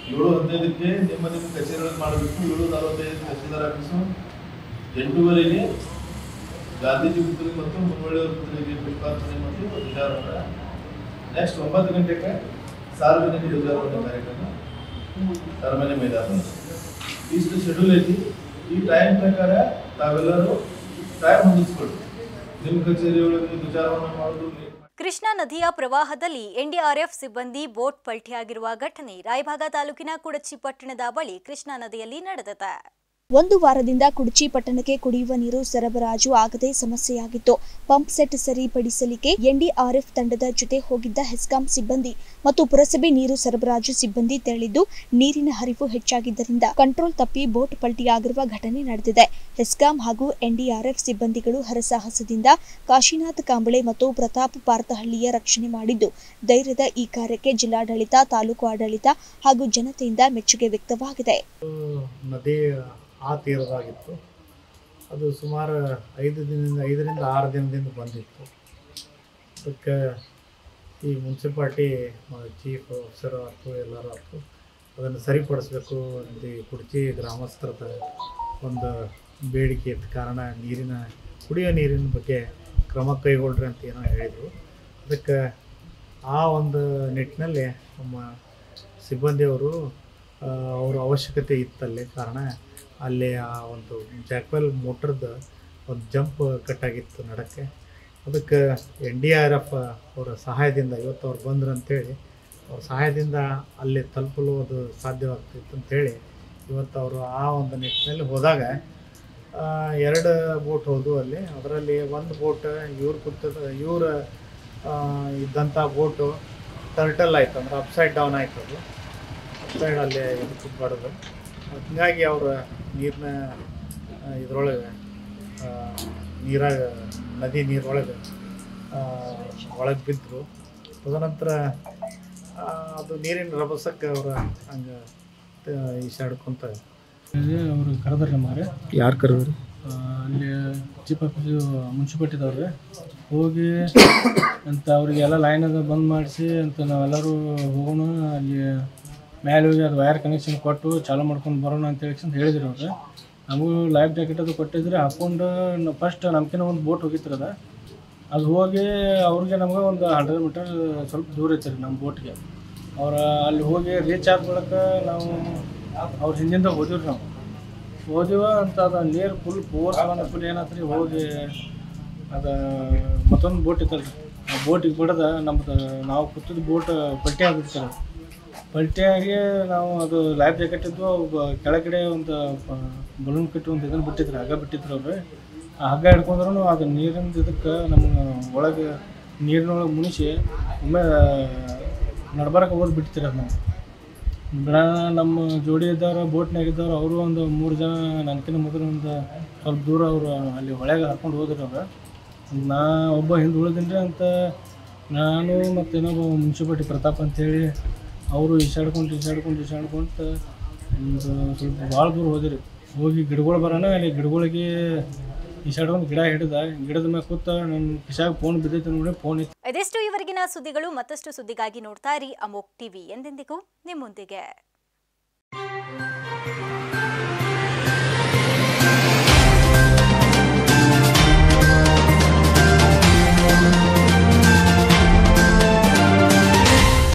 P: ಏಳು ಹದಿನೈದಕ್ಕೆ ನಿಮ್ಮ ನಿಮ್ಮ ಕಚೇರಿಗಳನ್ನು ಮಾಡಬೇಕು ಏಳು ನಲವತ್ತೈದು ತಹಸೀಲ್ದಾರ್ ಆಫೀಸು ಎಂಟೂವರೆಗೆ ಗಾಂಧೀಜಿ ಪುತ್ರಿ ಮತ್ತು ಮುನ್ವಳ್ಳಿಯವರ ಪುತ್ರಿಗೆ ಪುಷ್ಪಾರ್ಚನೆ ಮತ್ತು ಧ್ವಜಾರೋಹಣ ನೆಕ್ಸ್ಟ್ ಒಂಬತ್ತು ಗಂಟೆಗೆ ಸಾರ್ವಜನಿಕ ಧ್ವಜಾರೋಹಣ ಕಾರ್ಯಕ್ರಮ ಅರಮನೆ ಮೈದಾನ ಇಷ್ಟು ಶೆಡ್ಯೂಲ್ ಐತಿ ಈ ಟೈಮ್ ಪ್ರಕಾರ ತಾವೆಲ್ಲರೂ ಟೈಮ್ ಹೊಂದಿಸ್ಕೊಳ್ರಿ ನಿಮ್ಮ ಕಚೇರಿಯೊಳಗೆ ಧ್ವಜಾರೋಹಣ ಮಾಡೋದು
A: ಕೃಷ್ಣಾ ನದಿಯ ಪ್ರವಾಹದಲ್ಲಿ ಎನ್ಡಿಆರ್ಎಫ್ ಸಿಬ್ಬಂದಿ ಬೋಟ್ ಪಲ್ಟಿಯಾಗಿರುವ ಘಟನೆ ರಾಯಭಾಗ ತಾಲೂಕಿನ ಕುಡಚಿ ಪಟ್ಟಣದ ಬಳಿ ಕೃಷ್ಣಾ ನದಿಯಲ್ಲಿ ನಡೆದಿದೆ
B: ಒಂದು ವಾರದಿಂದ ಕುಡಚಿ ಪಟ್ಟಣಕ್ಕೆ ಕುಡಿಯುವ ನೀರು ಸರಬರಾಜು ಆಗದೆ ಸಮಸ್ಯೆಯಾಗಿತ್ತು ಪಂಪ್ ಸೆಟ್ ಸರಿಪಡಿಸಲಿಕ್ಕೆ ಎನ್ಡಿಆರ್ಎಫ್ ತಂಡದ ಜೊತೆ ಹೋಗಿದ್ದ ಹೆಸ್ಕಾಂ ಸಿಬ್ಬಂದಿ ಮತ್ತು ಪುರಸಭೆ ನೀರು ಸರಬರಾಜು ಸಿಬ್ಬಂದಿ ತೆರಳಿದ್ದು ನೀರಿನ ಹರಿವು ಹೆಚ್ಚಾಗಿದ್ದರಿಂದ ಕಂಟ್ರೋಲ್ ತಪ್ಪಿ ಬೋಟ್ ಪಲ್ಟಿಯಾಗಿರುವ ಘಟನೆ ನಡೆದಿದೆ ಹೆಸ್ಕಾಂ ಹಾಗೂ ಎನ್ಡಿಆರ್ಎಫ್ ಸಿಬ್ಬಂದಿಗಳು ಹರಸಾಹಸದಿಂದ ಕಾಶಿನಾಥ್ ಕಾಂಬಳೆ ಮತ್ತು ಪ್ರತಾಪ್ ಪಾರ್ತಹಳ್ಳಿಯ ರಕ್ಷಣೆ ಮಾಡಿದ್ದು ಧೈರ್ಯದ ಈ ಕಾರ್ಯಕ್ಕೆ ಜಿಲ್ಲಾಡಳಿತ ತಾಲೂಕು ಆಡಳಿತ ಹಾಗೂ ಜನತೆಯಿಂದ ಮೆಚ್ಚುಗೆ ವ್ಯಕ್ತವಾಗಿದೆ
Q: ನದಿ ಆ ತೀರದಾಗಿತ್ತು ಅದು ಸುಮಾರು ಐದು ದಿನದಿಂದ ಐದರಿಂದ ಆರು ದಿನದಿಂದ ಬಂದಿತ್ತು ಅದಕ್ಕೆ ಈ ಮುನ್ಸಿಪಾಲ್ಟಿ ಚೀಫ್ ಆಫೀಸರ್ ಆಯ್ತು ಎಲ್ಲರೂ ಆಯ್ತು ಅದನ್ನು ಸರಿಪಡಿಸ್ಬೇಕು ಅಂತ ಈ ಕುಡ್ಚಿ ಗ್ರಾಮಸ್ಥರದ ಒಂದು ಬೇಡಿಕೆ ಇದ್ದ ಕಾರಣ ನೀರಿನ ಕುಡಿಯೋ ನೀರಿನ ಬಗ್ಗೆ ಕ್ರಮ ಕೈಗೊಳ್ಳ್ರಿ ಅಂತ ಏನೋ ಹೇಳಿದರು ಅದಕ್ಕೆ ಆ ಒಂದು ನಿಟ್ಟಿನಲ್ಲಿ ನಮ್ಮ ಸಿಬ್ಬಂದಿಯವರು ಆ, ಅವ್ರ ಅವಶ್ಯಕತೆ ಇತ್ತಲ್ಲಿ ಕಾರಣ ಅಲ್ಲಿ ಆ ಒಂದು ಜಾಕ್ವೆಲ್ ಮೋಟ್ರದ್ದು ಒಂದು ಜಂಪ್ ಕಟ್ಟಾಗಿತ್ತು ನಡಕ್ಕೆ ಅದಕ್ಕೆ ಎನ್ ಡಿ ಆರ್ ಎಫ್ ಅವರ ಸಹಾಯದಿಂದ ಇವತ್ತು ಅವ್ರು ಬಂದ್ರು ಅಂತೇಳಿ ಅವ್ರ ಸಹಾಯದಿಂದ ಅಲ್ಲಿ ತಲುಪಲು ಅದು ಸಾಧ್ಯವಾಗ್ತಿತ್ತು ಅಂತೇಳಿ ಇವತ್ತು ಅವರು ಆ ಒಂದು ನಿಟ್ಟಿನಲ್ಲಿ ಹೋದಾಗ ಆ, ಎರಡು ಬೋಟ್ ಹೋದವು ಅಲ್ಲಿ ಅದರಲ್ಲಿ ಒಂದು ಬೋಟ್ ಇವ್ರು ಕೂತದ ಇವ್ರ ಇದ್ದಂಥ ಬೋಟು ಟರ್ಟಲ್ ಆಯ್ತು ಅಂದ್ರೆ ಅಪ್ಸೈಡ್ ಡೌನ್ ಆಯ್ತು ಅದು ಅಪ್ಸೈಡ್ ಅಲ್ಲಿ ಇದಕ್ಕೆ ಬಡದು ಹೀಗಾಗಿ ಅವ್ರ ನೀರಿನ ಇದ್ರೊಳಗೆ ನೀರಾಗ ನದಿ ನೀರೊಳಗೆ ಒಳಗೆ ಬಿದ್ದರು ತದನಂತರ ಆ, ಅದು ನೀರಿನ ರಭಸಕ್ಕೆ ಅವ್ರ ಹಂಗೆ ಈಸಾಡ್ಕೊಂತ
R: ಅವರು ಕರೆದ್ರೆ ನಮಗೆ
Q: ಯಾರು ಕರೆದ್ರು
R: ಅಲ್ಲಿ ಚೀಫ್ ಆಫೀಸ್ ಮುನ್ಸಿಪಾಲ್ಟಿದವ್ರಿಗೆ ಹೋಗಿ ಅಂತ ಅವರಿಗೆಲ್ಲ ಲೈನ್ ಅದು ಬಂದ್ ಮಾಡಿಸಿ ಅಂತ ನಾವೆಲ್ಲರೂ ಹೋಗೋಣ ಅಲ್ಲಿ ಮೇಲೆ ಹೋಗಿ ಅದು ವೈರ್ ಕನೆಕ್ಷನ್ ಕೊಟ್ಟು ಚಾಲು ಮಾಡ್ಕೊಂಡು ಬರೋಣ ಅಂತ ಹೇಳಿ ಅಂತ ಹೇಳಿದ್ರು ಅವ್ರು ನಮಗೂ ಲೈಫ್ ಜಾಕೆಟ್ ಅದು ಕೊಟ್ಟಿದ್ರೆ ಹಾಕೊಂಡು ಫಸ್ಟ್ ನಮ್ಕಿನ ಒಂದು ಬೋಟ್ ಹೋಗಿತ್ತಿರದ ಅದು ಹೋಗಿ ಅವ್ರಿಗೆ ನಮ್ಗೆ ಒಂದು ಹಂಡ್ರೆಡ್ ಮೀಟರ್ ಸ್ವಲ್ಪ ದೂರ ಐತೆ ನಮ್ಮ ಬೋಟ್ಗೆ ಅವ್ರ ಅಲ್ಲಿ ಹೋಗಿ ರೀಚ್ ಆದ ಬಳಿಕ ನಾವು ಅವ್ರ ಹಿಂದಿಂದ ಹೋದಿವ್ರಿ ನಾವು ಹೋದಿವ ಅಂತ ಅದು ನೀರು ಫುಲ್ ಫೋರ್ಸ್ ಫುಲ್ ಏನಾತ್ರಿ ಹೋಗಿ ಅದು ಮತ್ತೊಂದು ಬೋಟ್ ಇತ್ತಲ್ರಿ ಆ ಬೋಟಿಗೆ ಬಿಡದ ನಮ್ದು ನಾವು ಕೂತಿದ್ದು ಬೋಟ್ ಪಲ್ಟಿ ಆಗ್ಬಿಡ್ತಾರೆ ಪಲ್ಟಿಯಾಗಿ ನಾವು ಅದು ಲೈಫ್ ಜಾಕೆಟ್ ಇದ್ದು ಬ- ಕೆಳಗಡೆ ಒಂದು ಬಲೂನ್ ಕಟ್ಟಿ ಒಂದು ಇದನ್ನು ಬಿಟ್ಟಿದ್ರು ಹಗ್ಗ ಬಿಟ್ಟಿದ್ರು ಅವ್ರು ಆ ಹಗ್ಗ ಹಿಡ್ಕೊಂಡ್ರು ಅದು ನೀರಿನ ಇದಕ್ಕೆ ನಮ್ಮ ಒಳಗೆ ನೀರಿನೊಳಗೆ ಮುನಿಸಿ ಒಮ್ಮೆ ನಡ್ಬರಕ್ಕೆ ಹೋಗಿ ಬಿಡ್ತಿರ ನಾವು ಬಿಡ ನಮ್ಮ ಜೋಡಿ ಇದ್ದವ್ರು ಬೋಟ್ನಾಗ ಇದ್ದವ್ರು ಅವರು ಒಂದು ಮೂರು ಜನ ನನಗಿಂತ ಮೊದಲು ಒಂದು ಸ್ವಲ್ಪ ದೂರ ಅವರು ಅಲ್ಲಿ ಹೊಳೆಗೆ ಹರ್ಕೊಂಡು ಹೋದ್ರು ಅವ್ರು ನಾ ಒಬ್ಬ ಹಿಂದೆ ಉಳಿದಿನ್ರಿ ಅಂತ ನಾನು ಮತ್ತು ಇನ್ನೊಬ್ಬ ಮುನ್ಸಿಪಾಲ್ಟಿ ಪ್ರತಾಪ್ ಅಂತೇಳಿ ಅವರು ಈಸಾಡ್ಕೊಂಡು ಈಸಾಡ್ಕೊಂಡು ಈಸಾಡ್ಕೊಂತ ಒಂದು ಸ್ವಲ್ಪ ಭಾಳ ದೂರ ಹೋದಿರಿ ಹೋಗಿ ಗಿಡಗಳು ಬರೋಣ ಅಲ್ಲಿ ಗಿಡಗಳಿಗೆ ಈಸಾಡ್ಕೊಂಡು ಗಿಡ ಹಿಡ್ದ ಗಿಡದ ಮೇಲೆ ಕೂತ ನನ್ನ ಕಿಶಾಗ ಫೋನ್ ಬಿದ್ದೈತೆ ನೋಡಿ ಫೋನ್ ಇತ್ತು
A: ಇದೆಷ್ಟು ಇವರೆಗಿನ ಸುದ್ದಿಗಳು ಮತ್ತಷ್ಟು ಸುದ್ದಿಗಾಗಿ ನೋಡ್ತಾ ಇರಿ ಅಮೋಕ್ ಟಿವಿ ಎಂದೆಂದಿಗೂ ನಿಮ್ಮೊಂದಿಗೆ